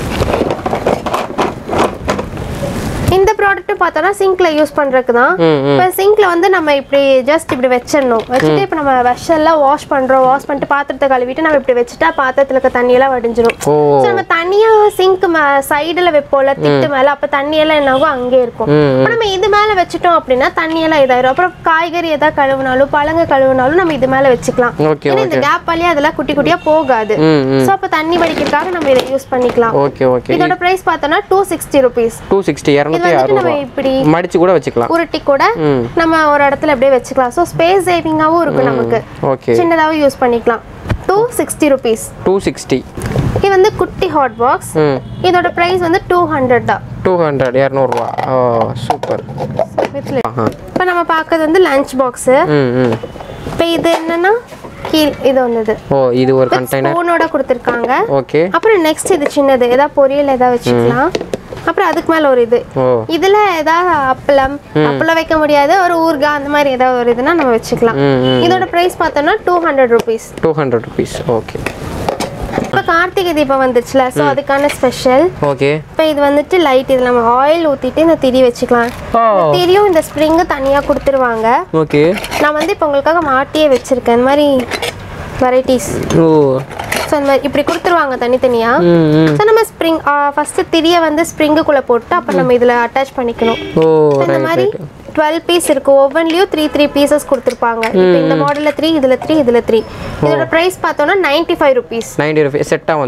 [SPEAKER 1] இந்த ப்ராடக்ட் பார்த்தோன்னா சிங்க்ல யூஸ் பண்றதுக்கு தான்
[SPEAKER 2] ம், ம்.
[SPEAKER 1] இப்போ சிங்க்ல வந்து நம்ம இப்படி ஜஸ்ட் இப்படி வச்சிடணும் வச்சுட்டு இப்போ நம்ம வெஷல்லாம் வாஷ் பண்றோம் வாஷ் பண்ணிட்டு பாத்திரத்தை கழுவிட்டு நம்ம இப்படி வச்சுட்டா பாத்திரத்துல இருக்க தண்ணியெல்லாம் வடிஞ்சிரும்
[SPEAKER 2] ஓ
[SPEAKER 1] ஸோ நம்ம தனியா சிங்க் சைடுல வைப்போம்ல திட்டு மேல அப்ப தண்ணியெல்லாம் என்ன ஆகும் அங்கே இருக்கும்
[SPEAKER 2] ம்,
[SPEAKER 1] இப்போ நம்ம இது மேல வச்சுட்டோம் அப்படின்னா தண்ணியெல்லாம் இதாயிரும் அப்புறம் காய்கறி எதாவது கழுவினாலும் பழங்க கழுவினாலும் நம்ம இது மேல வச்சுக்கலாம்
[SPEAKER 2] ஓகே
[SPEAKER 1] ஏன்னா இந்த கேப் வழியா அதெல்லாம் குட்டி குட்டியா போகாது
[SPEAKER 2] ம் ம்
[SPEAKER 1] ஸோ அப்போ தண்ணி வடிக்கிறதுக்காக நம்ம இதை யூஸ் பண்ணிக்கலாம்
[SPEAKER 2] ஓகே ஓகே
[SPEAKER 1] இதோட பிரைஸ் பார்த்தோன்னா two sixty rupees
[SPEAKER 2] two sixty
[SPEAKER 1] இது
[SPEAKER 2] இரநூத்தி
[SPEAKER 1] வந்துட்டு
[SPEAKER 2] அறுபது
[SPEAKER 1] நம்ம
[SPEAKER 2] ரூபா
[SPEAKER 1] இப்படி
[SPEAKER 2] மடிச்சு கூட வச்சுக்கலாம்
[SPEAKER 1] உருட்டி கூட
[SPEAKER 2] ம்
[SPEAKER 1] நம்ம ஒரு இடத்துல அப்படியே வச்சுக்கலாம் ஸோ ஸ்பேஸ் சேவிங்காகவும் இருக்கும் நமக்கு
[SPEAKER 2] ஓகே
[SPEAKER 1] சின்னதாகவும் யூஸ் பண்ணிக்கலாம் two sixty rupees
[SPEAKER 2] two sixty
[SPEAKER 1] இது வந்து குட்டி ஹாட் பாக்ஸ்
[SPEAKER 2] ம்
[SPEAKER 1] இதோட ப்ரைஸ் வந்து டூ ஹண்ட்ரட் தான்
[SPEAKER 2] டூ ஹண்ட்ரட் இரநூறுவா ஓ சூப்பர் ஆஹா
[SPEAKER 1] இப்போ நம்ம பார்க்கறது வந்து லஞ்ச் பாக்ஸு
[SPEAKER 2] ம் ம்
[SPEAKER 1] இப்போ இது என்னன்னா கீழ் இது வந்தது
[SPEAKER 2] ஓ இது ஒரு கண்டெய்னர்
[SPEAKER 1] ஸ்பூனோட கொடுத்துருக்காங்க
[SPEAKER 2] ஓகே
[SPEAKER 1] அப்புறம் நெக்ஸ்ட் இது சின்னது ஏதாவது பொரியல் ஏதாவது வச்சுக்கலாம் அப்புறம் அதுக்கு மேல ஒரு இது
[SPEAKER 2] ஓ
[SPEAKER 1] இதுல ஏதாவது அப்பளம் அப்பளம் வைக்க முடியாது ஒரு ஊறுகாய் அந்த மாதிரி ஏதாவது ஒரு இதுனா நம்ம வச்சுக்கலாம்
[SPEAKER 2] ம் ம்
[SPEAKER 1] இதோட பிரைஸ் பார்த்தோம்னா two hundred rupees
[SPEAKER 2] two hundred rupees okay
[SPEAKER 1] இப்போ கார்த்திகை தீபம் வந்துச்சுல ஸோ அதுக்கான ஸ்பெஷல்
[SPEAKER 2] ஓகே
[SPEAKER 1] இப்போ இது வந்துட்டு லைட் இது நம்ம ஆயில் ஊற்றிட்டு இந்த திரி வச்சுக்கலாம்
[SPEAKER 2] ஓ
[SPEAKER 1] இந்த திரியும் இந்த ஸ்ப்ரிங்கு தனியாக கொடுத்துருவாங்க
[SPEAKER 2] ஓகே
[SPEAKER 1] நான் வந்து இப்போ உங்களுக்காக மாட்டியே வச்சுருக்கேன் இந்த மாதிரி வெரைட்டிஸ்
[SPEAKER 2] ஓ
[SPEAKER 1] ஸோ இந்த மாதிரி இப்படி கொடுத்துருவாங்க தனித்தனியாக
[SPEAKER 2] ம் ம்
[SPEAKER 1] ஸோ நம்ம ஸ்ப்ரிங் ஃபஸ்ட்டு திரியை வந்து ஸ்ப்ரிங்குக்குள்ளே போட்டு அப்புறம் நம்ம இதில் அட்டாச் பண்ணிக்கணும்
[SPEAKER 2] ஓ
[SPEAKER 1] So, இந்த
[SPEAKER 2] ரைட்
[SPEAKER 1] மாதிரி
[SPEAKER 2] ரைட்
[SPEAKER 1] டுவெல் பீஸ் இருக்கு ஒவ்வொன்றிலையும் த்ரீ த்ரீ பீசஸ் கொடுத்துருப்பாங்க இப்போ இந்த மாடலில் த்ரீ இதில் த்ரீ இதில் த்ரீ இதோட ப்ரைஸ் பார்த்தோன்னா ninety five rupees
[SPEAKER 2] ninety rupees செட்டாக வந்துடும்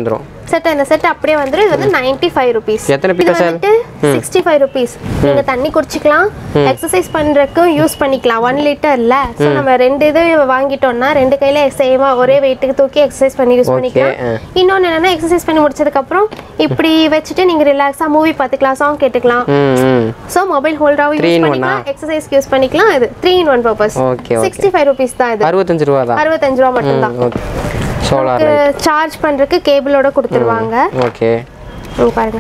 [SPEAKER 1] செட் இந்த செட் அப்படியே வந்துடும் இது வந்து நைன்டி ஃபைவ் ருபீஸ்
[SPEAKER 2] எத்தனை
[SPEAKER 1] இது
[SPEAKER 2] pieces sir?
[SPEAKER 1] வந்துட்டு சிக்ஸ்டி ஃபைவ் ருபீஸ் நீங்க தண்ணி குடிச்சிக்கலாம் எக்ஸசைஸ் பண்றதுக்கும் யூஸ் பண்ணிக்கலாம் ஒன் லிட்டர்ல ஸோ நம்ம ரெண்டு இது வாங்கிட்டோம்னா ரெண்டு கையில சேமா ஒரே வெயிட்டுக்கு தூக்கி எக்ஸசைஸ் பண்ணி யூஸ்
[SPEAKER 2] Okay,
[SPEAKER 1] பண்ணிக்கலாம்
[SPEAKER 2] ஆ.
[SPEAKER 1] இன்னொன்னு என்னன்னா எக்ஸசைஸ் பண்ணி முடிச்சதுக்கு அப்புறம் இப்படி வச்சுட்டு நீங்க ரிலாக்ஸா மூவி பார்த்துக்கலாம் சாங் கேட்டுக்கலாம்
[SPEAKER 2] ம் ம்
[SPEAKER 1] ஸோ மொபைல் ஹோல்டராகவும்
[SPEAKER 2] Three
[SPEAKER 1] யூஸ்
[SPEAKER 2] in one
[SPEAKER 1] பண்ணிக்கலாம் எக்ஸசைஸ்க்கு யூஸ் பண்ணிக்கலாம் இது three in one purpose
[SPEAKER 2] Okay, okay.
[SPEAKER 1] Sixty five rupees தான் இது
[SPEAKER 2] அறுபத்தஞ்சு ரூபா தான்
[SPEAKER 1] அறுபத்தஞ்சு ரூபா மட்டும்தான்
[SPEAKER 2] ஓகே சோலார்
[SPEAKER 1] சார்ஜ் பண்றதுக்கு கேபிளோட கொடுத்துருவாங்க
[SPEAKER 2] ஓகே
[SPEAKER 1] இங்க பாருங்க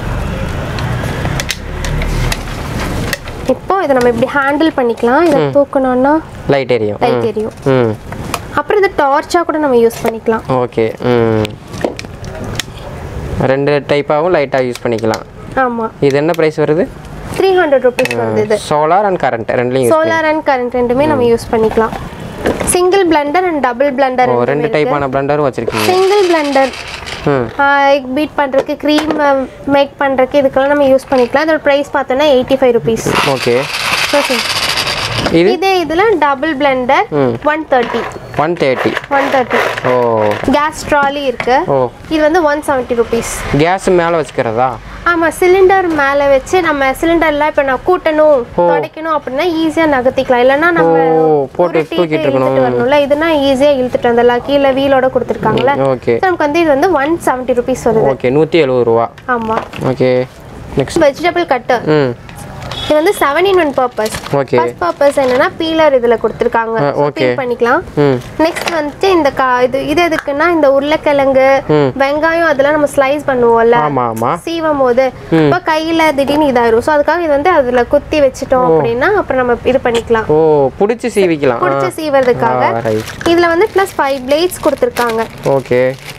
[SPEAKER 1] இப்போ இதை நம்ம இப்படி ஹேண்டில் பண்ணிக்கலாம் இதை தூக்கணும்னா
[SPEAKER 2] லைட் எரியும்
[SPEAKER 1] லைட் எரியும்
[SPEAKER 2] ம்
[SPEAKER 1] அப்புறம் இதை டார்ச்சா கூட நம்ம யூஸ் பண்ணிக்கலாம்
[SPEAKER 2] ஓகே ம் ரெண்டு டைப்பாகவும் லைட்டாக யூஸ் பண்ணிக்கலாம்
[SPEAKER 1] ஆமா
[SPEAKER 2] இது என்ன ப்ரைஸ் வருது
[SPEAKER 1] த்ரீ ஹண்ட்ரட் ருபீஸ் வருது இது
[SPEAKER 2] சோலார் அண்ட் கரண்ட் ரெண்டுலையும் யூஸ்
[SPEAKER 1] சோலார் அண்ட் கரண்ட் ரெண்டுமே நம்ம யூஸ் பண்ணிக்கலாம் single blender and double blender
[SPEAKER 2] ஓ ரெண்டு டைப்பான பிளண்டரும் வச்சுருக்கீங்க
[SPEAKER 1] சிங்கிள் பிளண்டர்
[SPEAKER 2] ம்
[SPEAKER 1] எக் பீட் பண்ணுறதுக்கு க்ரீம் மேக் பண்ணுறதுக்கு இதுக்கெல்லாம் நம்ம யூஸ் பண்ணிக்கலாம் இதோட ப்ரைஸ் பார்த்தோன்னா எயிட்டி ஃபைவ் ருபீஸ்
[SPEAKER 2] ஓகே இது
[SPEAKER 1] இதே இதில் double blender one thirty
[SPEAKER 2] one thirty
[SPEAKER 1] one thirty
[SPEAKER 2] ஓ
[SPEAKER 1] கேஸ் ட்ராலி இருக்கு
[SPEAKER 2] ஓ
[SPEAKER 1] இது வந்து ஒன் செவன்ட்டி ருபீஸ்
[SPEAKER 2] கேஸ் மேலே வச்சுக்கிறதா
[SPEAKER 1] ஆமாம் சிலிண்டர் மேலே வச்சு நம்ம சிலிண்டர்லாம் இப்போ நான் கூட்டணும் துடைக்கணும் அப்படின்னா ஈஸியாக நகர்த்திக்கலாம் இல்லைன்னா நம்ம
[SPEAKER 2] ஓ, போட்டு
[SPEAKER 1] உருட்டிட்டு
[SPEAKER 2] தூக்கிட்டு இருக்கணும்.
[SPEAKER 1] இழுத்துட்டு வரணும்ல இதுனா ஈஸியாக இழுத்துட்டு வந்துடலாம் கீழே வீலோட கொடுத்துருக்காங்கல்ல
[SPEAKER 2] ஓகே
[SPEAKER 1] So, நமக்கு வந்து இது வந்து ஒன் செவன்ட்டி ருபீஸ் வருது
[SPEAKER 2] ஓகே நூற்றி எழுபது ரூபா
[SPEAKER 1] ஆமாம்
[SPEAKER 2] ஓகே நெக்ஸ்ட்
[SPEAKER 1] வெஜிடபிள் கட்டர்
[SPEAKER 2] ம்
[SPEAKER 1] இது வந்து seven in one purpose
[SPEAKER 2] okay
[SPEAKER 1] first purpose என்னன்னா பீலர் இதுல கொடுத்துருக்காங்க
[SPEAKER 2] ஆ,
[SPEAKER 1] So,
[SPEAKER 2] okay.
[SPEAKER 1] peel பண்ணிக்கலாம்
[SPEAKER 2] ம்
[SPEAKER 1] நெக்ஸ்ட் வந்துட்டு இந்த கா இது இது எதுக்குன்னா இந்த உருளைக்கிழங்கு
[SPEAKER 2] ம்.
[SPEAKER 1] வெங்காயம் அதெல்லாம் நம்ம ஸ்லைஸ் பண்ணுவோம்ல
[SPEAKER 2] ஆமாம் ஆமாம்
[SPEAKER 1] சீவும் போது இப்போ கையில திடீர்னு இதாயிரும் ஸோ அதுக்காக இது வந்து அதுல குத்தி வச்சுட்டோம் அப்படின்னா அப்புறம் நம்ம இது பண்ணிக்கலாம்
[SPEAKER 2] ஓ பிடிச்சி சீவிக்கலாம்
[SPEAKER 1] பிடிச்சி சீவறதுக்காக
[SPEAKER 2] ஆ, right.
[SPEAKER 1] இதுல வந்து ப்ளஸ் ஃபைவ் பிளேட்ஸ் கொடுத்துருக்காங்க
[SPEAKER 2] ஓகே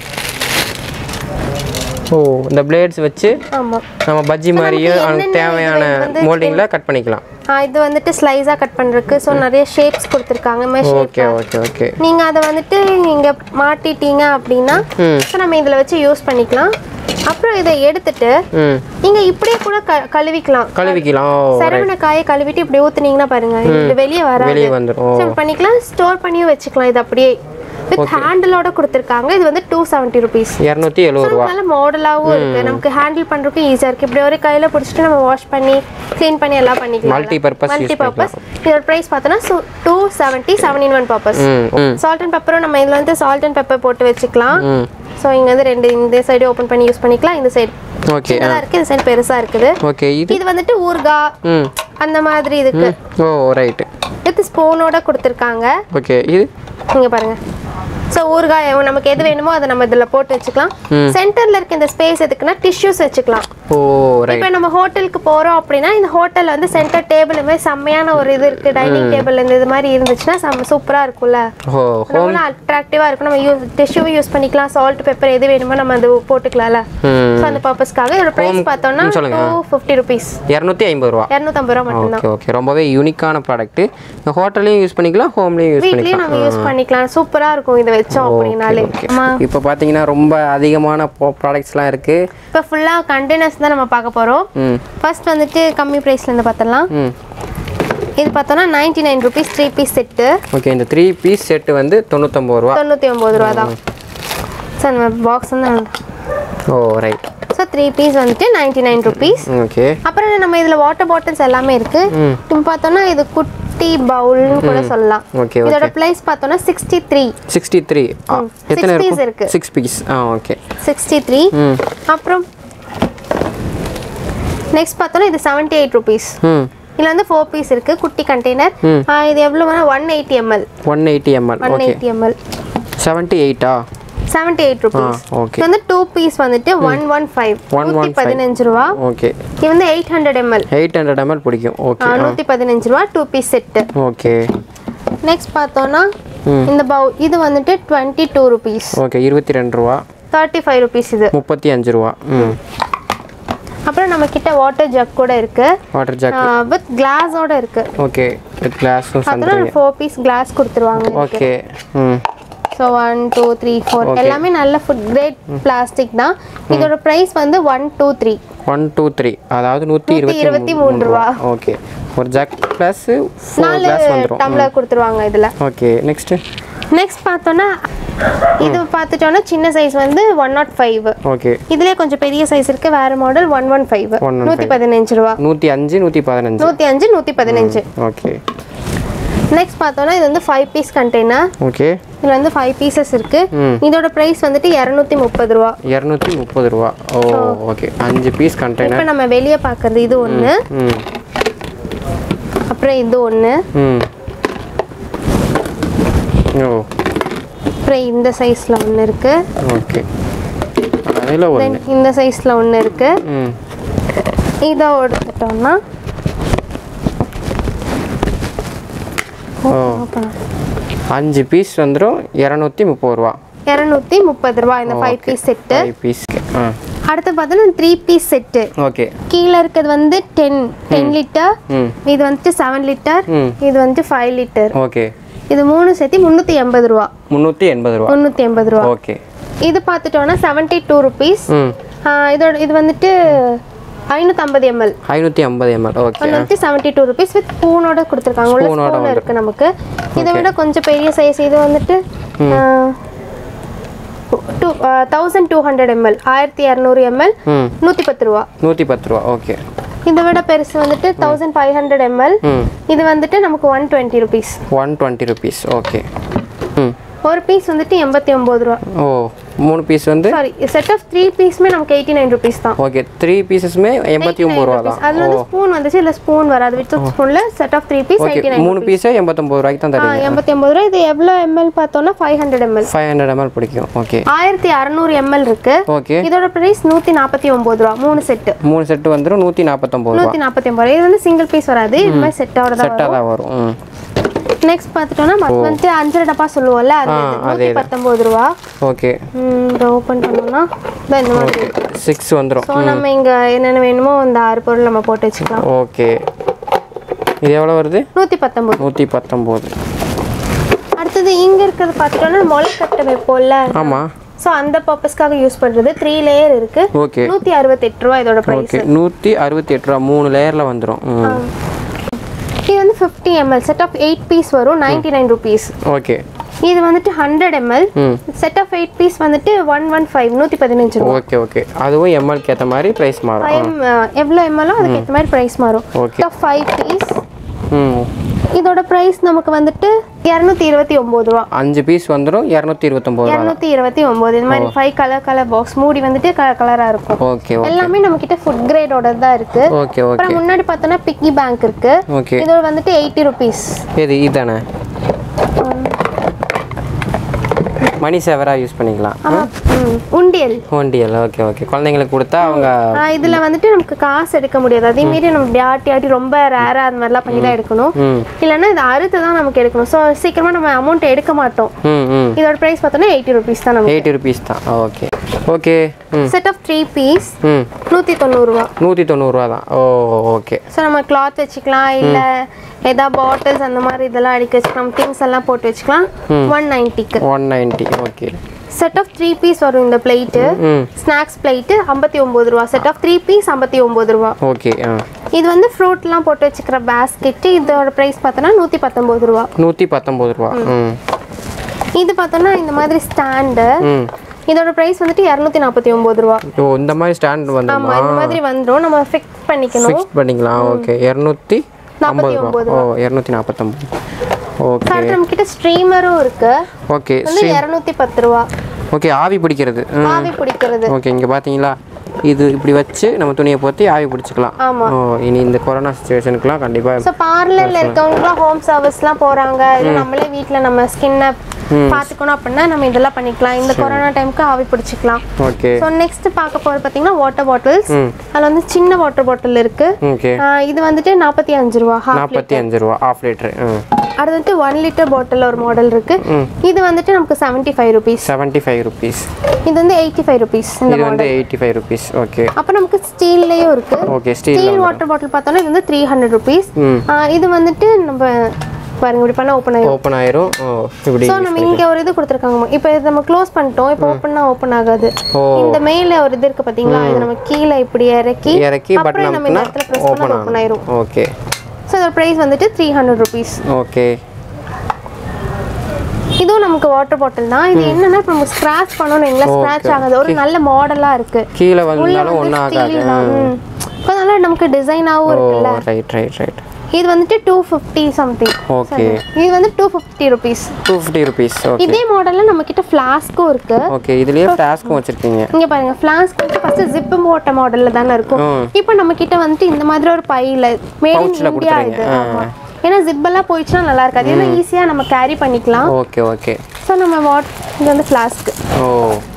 [SPEAKER 2] ஓ இந்த பிளேட்ஸ் வச்சு
[SPEAKER 1] ஆமா
[SPEAKER 2] நம்ம பஜ்ஜி மாதிரியும்
[SPEAKER 1] என்னென்ன
[SPEAKER 2] அதுக்கு தேவையான
[SPEAKER 1] இதுல வந்து
[SPEAKER 2] மோல்டிங்கில் கட் பண்ணிக்கலாம்
[SPEAKER 1] ஆ, இது வந்துட்டு ஸ்லைஸாக கட் பண்றதுக்கு ஸோ நிறைய ஷேப்ஸ் கொடுத்துருக்காங்க மெஷ்
[SPEAKER 2] ஓகே ஓகே ஓகே
[SPEAKER 1] நீங்க அதை வந்துட்டு நீங்க மாட்டிட்டீங்க அப்படின்னா
[SPEAKER 2] ம்
[SPEAKER 1] so நம்ம இதுல வச்சு யூஸ் பண்ணிக்கலாம் அப்புறம் இதை எடுத்துட்டு
[SPEAKER 2] ம்
[SPEAKER 1] நீங்க இப்படியே கூட க- கழுவிக்கலாம்
[SPEAKER 2] கழுவிக்கலாம் ஓ
[SPEAKER 1] சரவண காயை கழுவிட்டு இப்படி ஊத்துனீங்கன்னா பாருங்க இது வெளியே வராது
[SPEAKER 2] வெளியே வந்துடும்
[SPEAKER 1] So, இப்படி பண்ணிக்கலாம் ஸ்டோர் பண்ணியும் வச்சுக்கலாம் இது அப்படியே வித் ஹேண்டிலோட கொடுத்துருக்காங்க இது வந்து டூ செவன்ட்டி ருபீஸ்
[SPEAKER 2] இரநூத்தி எழுபது ரூபா
[SPEAKER 1] நல்ல மாடலாகவும் இருக்கு நமக்கு ஹேண்டில் பண்றதுக்கு ஈஸியா இருக்கு இப்படி ஒரு கையில பிடிச்சிட்டு நம்ம வாஷ் பண்ணி க்ளீன் பண்ணி எல்லாம் பண்ணிக்கலாம்
[SPEAKER 2] Multi-purpose use
[SPEAKER 1] மல்டி பர்பஸ் இதோட ப்ரைஸ் பார்த்தோன்னா two seventy seven in one purpose
[SPEAKER 2] ம் ம்
[SPEAKER 1] சால்ட் அண்ட் பெப்பரும் நம்ம இதில் வந்து சால்ட் அண்ட் பெப்பர் போட்டு வச்சுக்கலாம்
[SPEAKER 2] ம்
[SPEAKER 1] ஸோ இங்கே வந்து ரெண்டு இந்த சைடு ஓப்பன் பண்ணி யூஸ் பண்ணிக்கலாம் இந்த சைடு
[SPEAKER 2] ஓகே
[SPEAKER 1] சின்னதாக இருக்குது இந்த சைடு பெருசாக இருக்குது
[SPEAKER 2] ஓகே இது
[SPEAKER 1] இது வந்துட்டு ஊர்கா
[SPEAKER 2] ம்
[SPEAKER 1] அந்த மாதிரி இதுக்கு
[SPEAKER 2] ஓ ரைட்டு
[SPEAKER 1] வித் ஸ்பூனோட கொடுத்துருக்காங்க
[SPEAKER 2] ஓகே இது
[SPEAKER 1] இங்கே பாருங்க ஸோ ஊறுகாய் நமக்கு எது வேணுமோ அதை நம்ம இதில் போட்டு வச்சுக்கலாம் சென்டரில் இருக்க இந்த ஸ்பேஸ் எதுக்குன்னா டிஷ்யூஸ் வச்சுக்கலாம்
[SPEAKER 2] ஓ ரைட்
[SPEAKER 1] இப்போ நம்ம ஹோட்டலுக்கு போகிறோம் அப்படின்னா இந்த ஹோட்டலில் வந்து சென்டர் டேபிளுமே செம்மையான ஒரு இது இருக்குது டைனிங் டேபிள் இந்த இது மாதிரி இருந்துச்சுன்னா செம்ம சூப்பராக இருக்கும்ல
[SPEAKER 2] ஓ
[SPEAKER 1] ரொம்ப அட்ராக்டிவாக இருக்கும் நம்ம யூஸ் டிஷ்யூவும் யூஸ் பண்ணிக்கலாம் சால்ட் பெப்பர் எது வேணுமோ நம்ம அது போட்டுக்கலாம்ல
[SPEAKER 2] ம்
[SPEAKER 1] ஸோ அந்த பர்பஸ்க்காக இதோட ப்ரைஸ் பார்த்தோம்னா
[SPEAKER 2] ம், சொல்லுங்க.
[SPEAKER 1] டூ ஃபிஃப்டி ருபீஸ்
[SPEAKER 2] இரநூத்தி ஐம்பது ரூபா
[SPEAKER 1] இரநூத்தம்பது ரூபா மட்டும்தான்
[SPEAKER 2] ஓகே ஓகே ரொம்பவே யூனிக்கான ப்ராடக்ட்டு ஹோட்டல்லையும் யூஸ் பண்ணிக்கலாம் ஹோம்லேயும் யூஸ்
[SPEAKER 1] வீட்லயும்
[SPEAKER 2] பண்ணிக்கலாம்
[SPEAKER 1] நம்ம யூஸ் பண்ணிக்கலாம் சூப்பரா இருக்கும் இதை வச்சோம் அப்படின்னாலே ஆமா
[SPEAKER 2] இப்போ பார்த்தீங்கன்னா ரொம்ப அதிகமான ப்ராடக்ட்ஸ்லாம் இருக்குது
[SPEAKER 1] இப்போ ஃபுல்லா கண்டெய்னர்ஸ் தான் நம்ம பார்க்க போறோம்
[SPEAKER 2] ம்
[SPEAKER 1] ஃபர்ஸ்ட் வந்துட்டு கம்மி பிரைஸ்ல இருந்து பார்த்தலாம்
[SPEAKER 2] ம்
[SPEAKER 1] இது பார்த்தோம்னா ninety nine rupees three piece set
[SPEAKER 2] okay இந்த த்ரீ பீஸ் செட்டு வந்து தொண்ணூத்தொம்பது ரூபா
[SPEAKER 1] தொண்ணூற்றி ஒம்பது ரூபா தான் சார் நம்ம பாக்ஸ் வந்து
[SPEAKER 2] ஓ ரைட்
[SPEAKER 1] ஸோ த்ரீ பீஸ் வந்துட்டு நைன்டி நைன் ருபீஸ்
[SPEAKER 2] ஓகே
[SPEAKER 1] அப்புறம் நம்ம இதில் வாட்டர் பாட்டில்ஸ் எல்லாமே இருக்கு இப்போ பார்த்தோம்னா இது குட்டி பவுல்னு கூட சொல்லலாம்
[SPEAKER 2] ஓகே
[SPEAKER 1] இதோட
[SPEAKER 2] ஓகே
[SPEAKER 1] ப்ரைஸ் பார்த்தோம்னா சிக்ஸ்டி த்ரீ
[SPEAKER 2] சிக்ஸ்டி த்ரீ எத்தனை
[SPEAKER 1] Six piece
[SPEAKER 2] இருக்கும்
[SPEAKER 1] இருக்கு.
[SPEAKER 2] சிக்ஸ் பீஸ் ஆ ஓகே
[SPEAKER 1] சிக்ஸ்டி த்ரீ
[SPEAKER 2] ம்
[SPEAKER 1] அப்புறம் நெக்ஸ்ட் பார்த்தோன்னா இது செவன்ட்டி எயிட் ருபீஸ்
[SPEAKER 2] ம்
[SPEAKER 1] இதில் வந்து ஃபோர் பீஸ் இருக்கு குட்டி கண்டெய்னர் இது எவ்வளோ வேணா one eighty ML
[SPEAKER 2] one eighty ML
[SPEAKER 1] one
[SPEAKER 2] okay
[SPEAKER 1] eighty ML
[SPEAKER 2] seventy எயிட்டா
[SPEAKER 1] செவன்ட்டி எயிட் ருபீஸ்
[SPEAKER 2] ஓகே
[SPEAKER 1] இது வந்து டூ பீஸ் வந்துட்டு ஒன் ஒன் ஃபைவ்
[SPEAKER 2] 115.
[SPEAKER 1] நூற்றி பதினஞ்சு ரூபா
[SPEAKER 2] ஓகே
[SPEAKER 1] இது வந்து eight hundred ML
[SPEAKER 2] eight hundred ML பிடிக்கும் ஓகே
[SPEAKER 1] நூற்றி பதினஞ்சு ரூபா two piece set
[SPEAKER 2] okay
[SPEAKER 1] next பார்த்தோன்னா இந்த பவு இது வந்துட்டு டுவெண்ட்டி டூ ருபீஸ்
[SPEAKER 2] ஓகே இருபத்தி ரெண்டு ரூபா
[SPEAKER 1] தேர்ட்டி ஃபைவ் ருபீஸ் இது
[SPEAKER 2] முப்பத்தி அஞ்சு ரூபா ம்
[SPEAKER 1] அப்புறம் நம்ம கிட்ட வாட்டர் ஜக் கூட இருக்கு
[SPEAKER 2] வாட்டர் ஜாக்
[SPEAKER 1] வித் கிளாஸோட இருக்கு
[SPEAKER 2] ஓகே வித் கிளாஸும்
[SPEAKER 1] பார்த்தோன்னா
[SPEAKER 2] சந்திரிங்க
[SPEAKER 1] ஃபோர் பீஸ் கிளாஸ் கொடுத்துருவாங்க
[SPEAKER 2] ஓகே ம்
[SPEAKER 1] so one two three four
[SPEAKER 2] Okay.
[SPEAKER 1] எல்லாமே நல்ல ஃபுட் கிரேட் பிளாஸ்டிக் தான் இதோட ப்ரைஸ் வந்து one two three
[SPEAKER 2] one two three அதாவது நூற்றி
[SPEAKER 1] இருபத்தி
[SPEAKER 2] இருபத்தி
[SPEAKER 1] மூணு
[SPEAKER 2] மூணு ரூபா
[SPEAKER 1] ரூபா.
[SPEAKER 2] ஓகே ஒரு ஜக் ப்ளஸ் ஃபோர்
[SPEAKER 1] நாலு
[SPEAKER 2] கிளாஸ் வந்துடும்
[SPEAKER 1] டம்ளர் கொடுத்துருவாங்க இதில்
[SPEAKER 2] ஓகே நெக்ஸ்ட்டு
[SPEAKER 1] நெக்ஸ்ட் பார்த்தோன்னா இது பார்த்துட்டோன்னா சின்ன சைஸ் வந்து ஒன் நாட் ஃபைவ்
[SPEAKER 2] ஓகே
[SPEAKER 1] இதுலேயே கொஞ்சம் பெரிய சைஸ் இருக்கு வேற மாடல் ஒன் ஒன் ஃபைவ்
[SPEAKER 2] 115.
[SPEAKER 1] நூற்றி பதினஞ்சு ரூபா
[SPEAKER 2] நூற்றி அஞ்சு நூற்றி பதினஞ்சு
[SPEAKER 1] நூற்றி அஞ்சு நூற்றி பதினஞ்சு
[SPEAKER 2] ஓகே
[SPEAKER 1] நெக்ஸ்ட் பார்த்தோன்னா இது வந்து ஃபைவ் பீஸ் கண்டெய்னர்
[SPEAKER 2] ஓகே
[SPEAKER 1] இதில் வந்து ஃபைவ் பீசஸ் இருக்கு இதோட ப்ரைஸ் வந்துட்டு இரநூத்தி முப்பது ரூபா
[SPEAKER 2] இரநூத்தி முப்பது ரூபா ஓ ஓகே அஞ்சு பீஸ்
[SPEAKER 1] இப்போ
[SPEAKER 2] கண்டெய்னர்
[SPEAKER 1] நம்ம வெளியே பார்க்கறது இது ஒன்று
[SPEAKER 2] ம்
[SPEAKER 1] அப்புறம் இது ஒன்று
[SPEAKER 2] ம் ஓ
[SPEAKER 1] அப்புறம் இந்த சைஸில் ஒன்று இருக்கு
[SPEAKER 2] ஓகே அதில்
[SPEAKER 1] தென்
[SPEAKER 2] ஒன்று
[SPEAKER 1] இந்த சைஸில் ஒன்று இருக்கு
[SPEAKER 2] ம்
[SPEAKER 1] இதை எடுத்துட்டோம்னா
[SPEAKER 2] ஓ அஞ்சு பீஸ் வந்துடும் இரநூத்தி முப்பது ரூபா
[SPEAKER 1] இரநூத்தி முப்பது ரூபா இந்த ஃபைவ் பீஸ் செட்டு
[SPEAKER 2] ஃபைவ் பீஸ்க்கு ஆ
[SPEAKER 1] அடுத்து பார்த்தோன்னா த்ரீ பீஸ் செட்டு
[SPEAKER 2] ஓகே
[SPEAKER 1] கீழே இருக்கிறது வந்து டென் டென் லிட்டர்
[SPEAKER 2] ம்
[SPEAKER 1] இது வந்துட்டு செவன் லிட்டர்
[SPEAKER 2] ம்.
[SPEAKER 1] இது வந்துட்டு ஃபைவ் லிட்டர்
[SPEAKER 2] ஓகே
[SPEAKER 1] இது மூணு சேர்த்து முந்நூற்றி எண்பது ரூபா
[SPEAKER 2] முந்நூற்றி எண்பது ரூபா
[SPEAKER 1] முந்நூற்றி எண்பது ரூபா
[SPEAKER 2] ஓகே
[SPEAKER 1] இது பார்த்துட்டோன்னா செவன்ட்டி டூ ருபீஸ்
[SPEAKER 2] ம்
[SPEAKER 1] இதோட இது வந்துட்டு ஐநூற்றம்பது எம்எல்
[SPEAKER 2] ஐநூற்றி ஐம்பது எம்எல் ஓகே
[SPEAKER 1] ஒன்று வந்துட்டு செவன்ட்டி டூ ருபீஸ் வித் ஸ்பூனோட கொடுத்துருக்காங்க உள்ள
[SPEAKER 2] Spoon ஓட
[SPEAKER 1] ஸ்பூன் இருக்கு நமக்கு இதை விட கொஞ்சம் பெரிய சைஸ் இது வந்துட்டு two thousand two hundred ML ஆயிரத்தி இரநூறு எம்எல்
[SPEAKER 2] ம்
[SPEAKER 1] நூற்றி பத்து ரூபா
[SPEAKER 2] நூற்றி பத்து ரூபா ஓகே
[SPEAKER 1] இதை விட பெருசு வந்துட்டு தௌசண்ட் ஃபைவ் ஹண்ட்ரட் எம்எல்
[SPEAKER 2] ம்
[SPEAKER 1] இது வந்துட்டு நமக்கு one twenty rupees
[SPEAKER 2] one twenty rupees okay ம்
[SPEAKER 1] ஒரு பீஸ் வந்துட்டு எண்பத்தி ஒம்பது ரூபா
[SPEAKER 2] ஓ மூணு பீஸ் வந்து
[SPEAKER 1] சாரி செட் ஆஃப் த்ரீ பீஸுமே நமக்கு எயிட்டி நைன் ருபீஸ் தான்
[SPEAKER 2] ஓகே த்ரீ பீசஸுமே எண்பத்தி ஒம்பது ரூபா தான்
[SPEAKER 1] அதில் வந்து ஸ்பூன் வந்துச்சு இல்லை ஸ்பூன் வராது வித் ஸ்பூனில் set of three piece
[SPEAKER 2] okay
[SPEAKER 1] eighty nine
[SPEAKER 2] மூணு பீஸே எண்பத்தொம்பது ரூபாய்க்கு தான் தரீங்க
[SPEAKER 1] எண்பத்தி ஒம்பது ரூபா இது எவ்வளோ எம்எல் பார்த்தோம்னா five hundred ML
[SPEAKER 2] five hundred ML பிடிக்கும் ஓகே
[SPEAKER 1] ஆயிரத்தி அறநூறு எம்எல் இருக்கு
[SPEAKER 2] ஓகே
[SPEAKER 1] இதோட பிரைஸ் நூற்றி நாற்பத்தி ஒம்பது ரூபா மூணு செட்டு
[SPEAKER 2] மூணு செட்டு வந்துடும் நூற்றி நாற்பத்தொம்பது ரூபா
[SPEAKER 1] நூற்றி நாற்பத்தி ஒம்பது ரூபா இது வந்து சிங்கிள் பீஸ் வராது இது மாதிரி செட்டோட தான்
[SPEAKER 2] செட்டாக தான் வரும் ம்
[SPEAKER 1] நெக்ஸ்ட் பார்த்துட்டோம்னா மற்ற வந்துட்டு அஞ்சரை டப்பா சொல்லுவோம்ல அது
[SPEAKER 2] ஆ,
[SPEAKER 1] இது.
[SPEAKER 2] அதே
[SPEAKER 1] நூற்றி பத்தொம்பது ரூபா
[SPEAKER 2] ஓகே
[SPEAKER 1] ம், இதை ஓப்பன் பண்ணோம்னா இதான் இந்த மாதிரி
[SPEAKER 2] சிக்ஸ் வந்துடும்
[SPEAKER 1] ஸோ நம்ம இங்கே என்னென்ன வேணுமோ அந்த ஆறு பொருள் நம்ம போட்டு வச்சுக்கலாம்
[SPEAKER 2] ஓகே இது எவ்வளோ வருது
[SPEAKER 1] நூற்றி பத்தொம்பது
[SPEAKER 2] நூற்றி பத்தொம்போது
[SPEAKER 1] அடுத்தது இங்கே இருக்கிறது பார்த்துட்டோம்னா முளைக்கட்டை வைப்போம்ல
[SPEAKER 2] ஆமாம்
[SPEAKER 1] ஸோ அந்த பர்பஸ்க்காக யூஸ் பண்ணுறது த்ரீ லேயர் இருக்கு
[SPEAKER 2] ஓகே
[SPEAKER 1] நூற்றி அறுபத்தெட்டு ரூபா இதோட ப்ரைஸ்
[SPEAKER 2] ஓகே நூற்றி அறுபத்தி எட்டு ரூபா மூணு லேயரில் வந்துடும் ம்
[SPEAKER 1] இது வந்து fifty ML set of eight piece வரும் நைன்டி நைன் ருபீஸ்
[SPEAKER 2] ஓகே
[SPEAKER 1] இது வந்துட்டு ஹண்ட்ரட் எம்எல்
[SPEAKER 2] ம்
[SPEAKER 1] செட் ஆஃப் எயிட் பீஸ் வந்துட்டு ஒன் ஒன் ஃபைவ் நூற்றி பதினஞ்சு ரூபா
[SPEAKER 2] ஓகே ஓகே அதுவும் எம்எல்க்கு ஏற்ற மாதிரி ப்ரைஸ் மாறும்
[SPEAKER 1] ஃபைவ் எவ்வளோ எம்எல்லோ அதுக்கு ஏற்ற மாதிரி ப்ரைஸ் மாறும்
[SPEAKER 2] Okay.
[SPEAKER 1] Set of five piece
[SPEAKER 2] ம்
[SPEAKER 1] இதோட ப்ரைஸ் நமக்கு வந்துட்டு இரநூத்தி இருபத்தி ஒம்பது ரூபா
[SPEAKER 2] அஞ்சு பீஸ் வந்துடும் இரநூத்தி இருபத்தொம்போது ரூபா
[SPEAKER 1] இரநூத்தி இருபத்தி ஒம்பது இந்த மாதிரி ஃபைவ் கலர் கலர் பாக்ஸ் மூடி வந்துட்டு கலர் கலராக இருக்கும்
[SPEAKER 2] ஓகே ஓகே
[SPEAKER 1] எல்லாமே நம்ம கிட்ட ஃபுட் கிரேடோட தான் இருக்கு
[SPEAKER 2] ஓகே ஓகே
[SPEAKER 1] அப்புறம் முன்னாடி பார்த்தோன்னா பிக்கி பேங்க் இருக்கு
[SPEAKER 2] ஓகே
[SPEAKER 1] இதோட வந்துட்டு எயிட்டி ருபீஸ்
[SPEAKER 2] இது இதானே மணி சேவராக யூஸ் பண்ணிக்கலாம்
[SPEAKER 1] ஆமாம் ம் உண்டியல்
[SPEAKER 2] ஒண்டியல் ஓகே ஓகே குழந்தைங்களுக்கு கொடுத்தா அவங்க
[SPEAKER 1] ஆ, இதுல வந்துட்டு நமக்கு காசு எடுக்க முடியாது அதே மாரி நம்ம இப்படி ஆட்டி ஆட்டி ரொம்ப ரேரா அந்த மாதிரிலாம் பண்ணி தான் எடுக்கணும்
[SPEAKER 2] ம்
[SPEAKER 1] இல்லைன்னா இது அறுத்து தான் நமக்கு எடுக்கணும் ஸோ சீக்கிரமா நம்ம அமௌண்ட் எடுக்க மாட்டோம்
[SPEAKER 2] ம் ம்
[SPEAKER 1] இதோட ப்ரைஸ் பார்த்தோன்னா எயிட்டி ருபீஸ் தான் நமக்கு
[SPEAKER 2] எயிட்டி ருபீஸ் தான் ஓகே ஓகே ம்
[SPEAKER 1] செட் ஆஃப் த்ரீ பீஸ்
[SPEAKER 2] ம்
[SPEAKER 1] நூற்றி தொண்ணூறுரூவா
[SPEAKER 2] நூற்றி தொண்ணூறுரூவா தான் ஓ ஓகே
[SPEAKER 1] ஸோ நம்ம கிளாத் வச்சுக்கலாம் இல்லை ஏதாவது பாட்டில்ஸ் அந்த மாதிரி இதெல்லாம் அடிக்க வச்சுக்கலாம் திங்ஸ் எல்லாம் போட்டு வச்சுக்கலாம் ஒன் நைன்ட்டிக்கு
[SPEAKER 2] one ninety okay
[SPEAKER 1] set of three piece வரும் இந்த பிளேட்டு
[SPEAKER 2] ம்
[SPEAKER 1] ஸ்நாக்ஸ் பிளேட்டு ஐம்பத்தி ஒம்பது ரூபா செட் ஆஃப் த்ரீ பீஸ் ஐம்பத்தி ஒம்பது ரூபா
[SPEAKER 2] ஓகே ஆ
[SPEAKER 1] இது வந்து ஃப்ரூட்லாம் போட்டு வச்சுக்கிற பேஸ்கெட்டு இதோட ப்ரைஸ் பார்த்தோன்னா நூற்றி பத்தொம்பது ரூபா
[SPEAKER 2] நூற்றி பத்தொம்பது ரூபா ம்
[SPEAKER 1] இது பார்த்தோன்னா இந்த மாதிரி ஸ்டாண்டு
[SPEAKER 2] ம்
[SPEAKER 1] இதோட ப்ரைஸ் வந்துட்டு இரநூத்தி நாற்பத்தி ஒம்பது ரூபா
[SPEAKER 2] ஓ இந்த மாதிரி ஸ்டாண்ட் வந்துமா
[SPEAKER 1] ஆமாம் இந்த மாதிரி வந்துடும் நம்ம ஃபிக்ஸ் பண்ணிக்கணும்
[SPEAKER 2] ஃபிக்ஸ் பண்ணிக்கலாம் ஓகே இரநூத்தி ஐம்பது
[SPEAKER 1] நாற்பத்தி
[SPEAKER 2] ரூபா ஓ இரநூத்தி நாற்பத்தொம்பது ஓகே
[SPEAKER 1] அடுத்து நம்ம கிட்ட ஸ்ட்ரீமரும் இருக்கு
[SPEAKER 2] ஓகே
[SPEAKER 1] வந்து இரநூத்தி பத்து ரூபா
[SPEAKER 2] ஓகே ஆவி பிடிக்கிறது ம்
[SPEAKER 1] ஆவி பிடிக்கிறது
[SPEAKER 2] ஓகே இங்கே பார்த்தீங்களா இது இப்படி வச்சு நம்ம துணியை போற்றி ஆவி பிடிச்சிக்கலாம்
[SPEAKER 1] ஆமா.
[SPEAKER 2] ஓ இனி இந்த கொரோனா சுச்சுவேஷனுக்குலாம் கண்டிப்பாக
[SPEAKER 1] ஸோ பார்லர்ல இருக்கவங்களாம் ஹோம் சர்வீஸ்லாம் போறாங்க இல்லை நம்மளே வீட்டில் நம்ம ஸ்கின்னை பார்த்துக்கணும் அப்படின்னா நம்ம இதெல்லாம் பண்ணிக்கலாம் இந்த கொரோனா டைமுக்கு ஆவி பிடிச்சிக்கலாம்
[SPEAKER 2] ஓகே
[SPEAKER 1] ஸோ நெக்ஸ்ட் பார்க்க போகிறது பார்த்தீங்கன்னா வாட்டர் பாட்டில்ஸ்
[SPEAKER 2] ம்
[SPEAKER 1] அதில் வந்து சின்ன வாட்டர் பாட்டில் இருக்கு
[SPEAKER 2] ஓகே
[SPEAKER 1] ஆஹ் இது வந்துட்டு நாற்பத்தி அஞ்சு ரூபா half
[SPEAKER 2] நாற்பத்தி அஞ்சு ரூபா ஆஃப் லிட்ரு ம்
[SPEAKER 1] அடுத்து வந்துட்டு ஒன் லிட்டர் பாட்டில் ஒரு மாடல் இருக்கு இது வந்துட்டு நமக்கு seventy five rupees
[SPEAKER 2] seventy five rupees
[SPEAKER 1] இது வந்து எயிட்டி ஃபைவ் ருபீஸ் இந்த
[SPEAKER 2] இது
[SPEAKER 1] மாடல்
[SPEAKER 2] வந்து எயிட்டி ஃபைவ் ருபீஸ் ஓகே
[SPEAKER 1] அப்புறம் நமக்கு ஸ்டீல்லையும் இருக்கு
[SPEAKER 2] okay steel
[SPEAKER 1] steel water bottle பார்த்தோன்னா இது வந்து த்ரீ ஹண்ட்ரட் ருபீஸ்
[SPEAKER 2] ம்
[SPEAKER 1] இது வந்துட்டு நம்ம பாருங்க இப்படி பண்ணால் ஓப்பன் ஆகும்
[SPEAKER 2] ஓப்பன் ஆயிரும் ஓ இப்படி
[SPEAKER 1] ஸோ நம்ம இங்க ஒரு இது கொடுத்துருக்காங்க இப்போ இது நம்ம க்ளோஸ் பண்ணிட்டோம் இப்போ ஓப்பன்னா ஓப்பன் ஆகாது
[SPEAKER 2] ஓ
[SPEAKER 1] இந்த மேல ஒரு இது இருக்கு பாத்தீங்களா இது நம்ம கீழே இப்படி இறக்கி
[SPEAKER 2] இறக்கி பட்
[SPEAKER 1] அப்புறம் நம்ம இந்த
[SPEAKER 2] நமக்குனா
[SPEAKER 1] இடத்துல ப்ரெஸ் பண்ணா
[SPEAKER 2] ஓப்பன்
[SPEAKER 1] ஓப்பன் ஆயிரும்
[SPEAKER 2] ஆகும் ஓகே
[SPEAKER 1] ஸோ இதோட ப்ரைஸ் வந்துட்டு த்ரீ ஹண்ட்ரட் ருபீஸ்
[SPEAKER 2] ஓகே
[SPEAKER 1] இதுவும் நமக்கு வாட்டர் பாட்டில் தான் இது என்னன்னா இப்போ நம்ம ஸ்க்ராட்ச் பண்ணணும் எங்களை ஸ்க்ராட்ச் ஆகாது ஒரு நல்ல மாடலா இருக்கு
[SPEAKER 2] கீழே
[SPEAKER 1] உள்ள
[SPEAKER 2] வந்தாலும்
[SPEAKER 1] வந்து
[SPEAKER 2] ஒன்றும்
[SPEAKER 1] steel
[SPEAKER 2] ஆகாது
[SPEAKER 1] தான். ம். இப்போ நல்லா நமக்கு டிசைனாகவும்
[SPEAKER 2] ஓ
[SPEAKER 1] இருக்குல்ல
[SPEAKER 2] ரைட் ரைட் ரைட்
[SPEAKER 1] இது வந்துட்டு டூ ஃபிஃப்டி சம்திங்
[SPEAKER 2] ஓகே
[SPEAKER 1] இது வந்து two fifty rupees
[SPEAKER 2] two fifty rupees okay
[SPEAKER 1] இதே மாடல்ல நம்ம கிட்ட ஃப்ளாஸ்க்கும் இருக்கு
[SPEAKER 2] ஓகே இதுலேயே ஃப்ளாஸ்க்கும் வச்சுருக்கீங்க
[SPEAKER 1] இங்க பாருங்க ஃப்ளாஸ்க் வந்து ஃபர்ஸ்ட் ஜிப்பு போட்ட மாடல்ல தானே இருக்கும்
[SPEAKER 2] ம்.
[SPEAKER 1] இப்போ நம்ம கிட்ட வந்துட்டு இந்த மாதிரி ஒரு பையில மேட் இன்
[SPEAKER 2] Pouchல
[SPEAKER 1] இந்தியா
[SPEAKER 2] கொடுத்துறீங்க.
[SPEAKER 1] இது
[SPEAKER 2] ஆ.
[SPEAKER 1] ஆமா ஏன்னா ஜிப்பெல்லாம் போயிடுச்சுன்னா நல்லா இருக்காது இதெல்லாம் ஈஸியாக நம்ம கேரி பண்ணிக்கலாம்
[SPEAKER 2] ஓகே ஓகே
[SPEAKER 1] ஸோ நம்ம வாட் இது வந்து ஃப்ளாஸ்க்
[SPEAKER 2] ஓ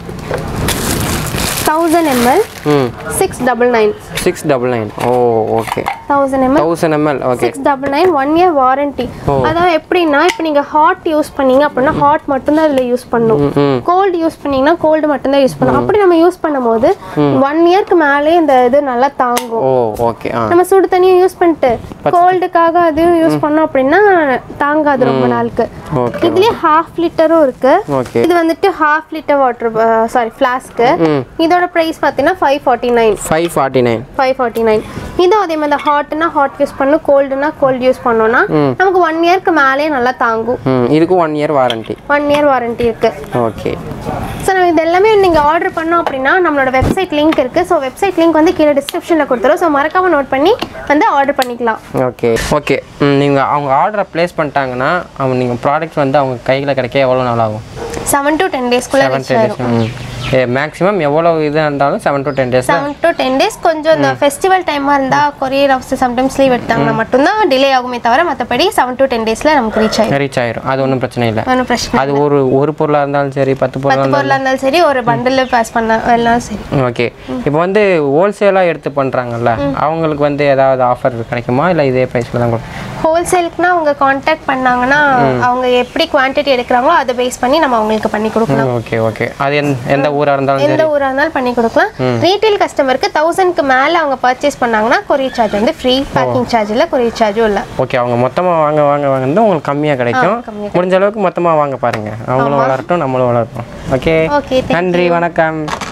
[SPEAKER 1] தௌசண்ட் எம்எல்
[SPEAKER 2] ம்
[SPEAKER 1] six double nine
[SPEAKER 2] six double nine ஓ okay
[SPEAKER 1] thousand ML
[SPEAKER 2] thousand ML okay
[SPEAKER 1] six double nine one year warranty
[SPEAKER 2] ஓ.
[SPEAKER 1] அதாவது எப்படின்னா இப்போ நீங்கள் ஹாட் யூஸ் பண்ணீங்க அப்படின்னா ஹாட் மட்டும்தான் இதில் யூஸ் பண்ணணும்
[SPEAKER 2] ம்
[SPEAKER 1] கோல்டு யூஸ் பண்ணீங்கன்னா கோல்டு மட்டும்தான் யூஸ் பண்ணணும் அப்படி நம்ம யூஸ் பண்ணும்போது ஒன் இயர்க்கு மேலே இந்த இது நல்லா தாங்கும்
[SPEAKER 2] ஓ ஓகே ஆ
[SPEAKER 1] நம்ம சுடு தண்ணியும் யூஸ் பண்ணிட்டு கோல்டுக்காக அதையும் யூஸ் பண்ணோம் அப்படின்னா தாங்காது ரொம்ப நாளுக்கு
[SPEAKER 2] ஓகே
[SPEAKER 1] இதுலயே ஹாஃப் லிட்டரும் இருக்கு
[SPEAKER 2] ஓகே
[SPEAKER 1] இது வந்துட்டு ஹாஃப் லிட்டர் வாட்டர் சாரி ஃப்ளாஸ்க்கு
[SPEAKER 2] ம்
[SPEAKER 1] இதோட ப்ரைஸ் பார்த்தீங்கன்னா five forty nine
[SPEAKER 2] five forty nine
[SPEAKER 1] five forty nine இதுவும் அதே மாதிரி ஹாட்னா ஹாட் யூஸ் பண்ணணும் கோல்டுனா கோல்டு யூஸ் பண்ணோம்னா
[SPEAKER 2] ம்.
[SPEAKER 1] நமக்கு ஒன் இயர்க்கு மேலேயே நல்லா தாங்கும்
[SPEAKER 2] ம் இதுக்கும் one year warranty
[SPEAKER 1] one year warranty இருக்கு
[SPEAKER 2] ஓகே
[SPEAKER 1] ஸோ நம்ம இது எல்லாமே நீங்கள் ஆர்டர் பண்ணோம் அப்படின்னா நம்மளோட வெப்சைட் லிங்க் இருக்குது ஸோ வெப்சைட் லிங்க் வந்து கீழே டிஸ்கிரிப்ஷனில் கொடுத்துரும் ஸோ மறக்காம நோட் பண்ணி வந்து ஆர்டர் பண்ணிக்கலாம்
[SPEAKER 2] ஓகே ஓகே நீங்கள் அவங்க ஆர்டரை ப்ளேஸ் பண்ணிட்டாங்கன்னா அவங்க நீங்கள் ப்ராடக்ட் வந்து அவங்க கையில் கிடைக்க எவ்வளோ நாள் ஆகும்
[SPEAKER 1] செவன் டு டென் டேஸ்க்குள்ளே
[SPEAKER 2] செவன்
[SPEAKER 1] ரீச்
[SPEAKER 2] டென்
[SPEAKER 1] ஆயிரும்
[SPEAKER 2] டேஸ் மேக்ஸிமம் எவ்வளோ இது இருந்தாலும் செவன் டு டென் டேஸில்
[SPEAKER 1] செவன் டு டென் டேஸ் கொஞ்சம் இந்த ஃபெஸ்டிவல் டைமாக இருந்தால் கொரியர் ஆஃபீஸ் சம்டைம்ஸ் லீவ் எடுத்தாங்கன்னா மட்டும்தான் டிலே ஆகுமே தவிர மற்றபடி செவன் டு டென் டேஸில் நமக்கு ரீச் ஆயிடும்
[SPEAKER 2] ரீச் ஆயிரும் அது ஒன்றும் பிரச்சனை இல்லை
[SPEAKER 1] ஒன்றும் பிரச்சனை
[SPEAKER 2] அது ஒரு ஒரு பொருளாக இருந்தாலும் சரி பத்து பொருளாக
[SPEAKER 1] பத்து பொருளாக இருந்தாலும் சரி ஒரு பண்டில் பாஸ் பண்ண எல்லாம் சரி
[SPEAKER 2] ஓகே இப்போ வந்து ஹோல்சேலாக எடுத்து பண்ணுறாங்கல்ல அவங்களுக்கு வந்து ஏதாவது ஆஃபர் கிடைக்குமா இல்லை இதே ப்ரைஸில் தான் கொடுக்கும்
[SPEAKER 1] ஹோல்சேலுக்குனா அவங்க காண்டாக்ட் பண்ணாங்கன்னா அவங்க எப்படி குவான்டிட்டி எடுக்கிறாங்களோ அதை பேஸ் பண்ணி நம்ம அவங்களுக்கு பண்ணி கொடுக்கலாம்
[SPEAKER 2] ஓகே ஓகே அது எந் எந்த ஊராக இருந்தாலும்
[SPEAKER 1] எந்த
[SPEAKER 2] சரி
[SPEAKER 1] ஊராக இருந்தாலும் பண்ணி கொடுக்கலாம் ரீட்டைல் கஸ்டமருக்கு தௌசண்ட்க்கு மேலே அவங்க பர்ச்சேஸ் பண்ணாங்கன்னா கொரியர் சார்ஜ் வந்து ஃப்ரீ பேக்கிங் சார்ஜ் இல்லை கொரியர் சார்ஜும் இல்லை
[SPEAKER 2] ஓகே அவங்க மொத்தமாக வாங்க வாங்க வாங்க உங்களுக்கு கம்மியாக கிடைக்கும்
[SPEAKER 1] கம்மியா
[SPEAKER 2] முடிஞ்ச அளவுக்கு மொத்தமாக வாங்க பாருங்க அவங்களும் வளரட்டும் நம்மளும் வளரட்டும் ஓகே
[SPEAKER 1] Okay, thank
[SPEAKER 2] நன்றி வணக்கம்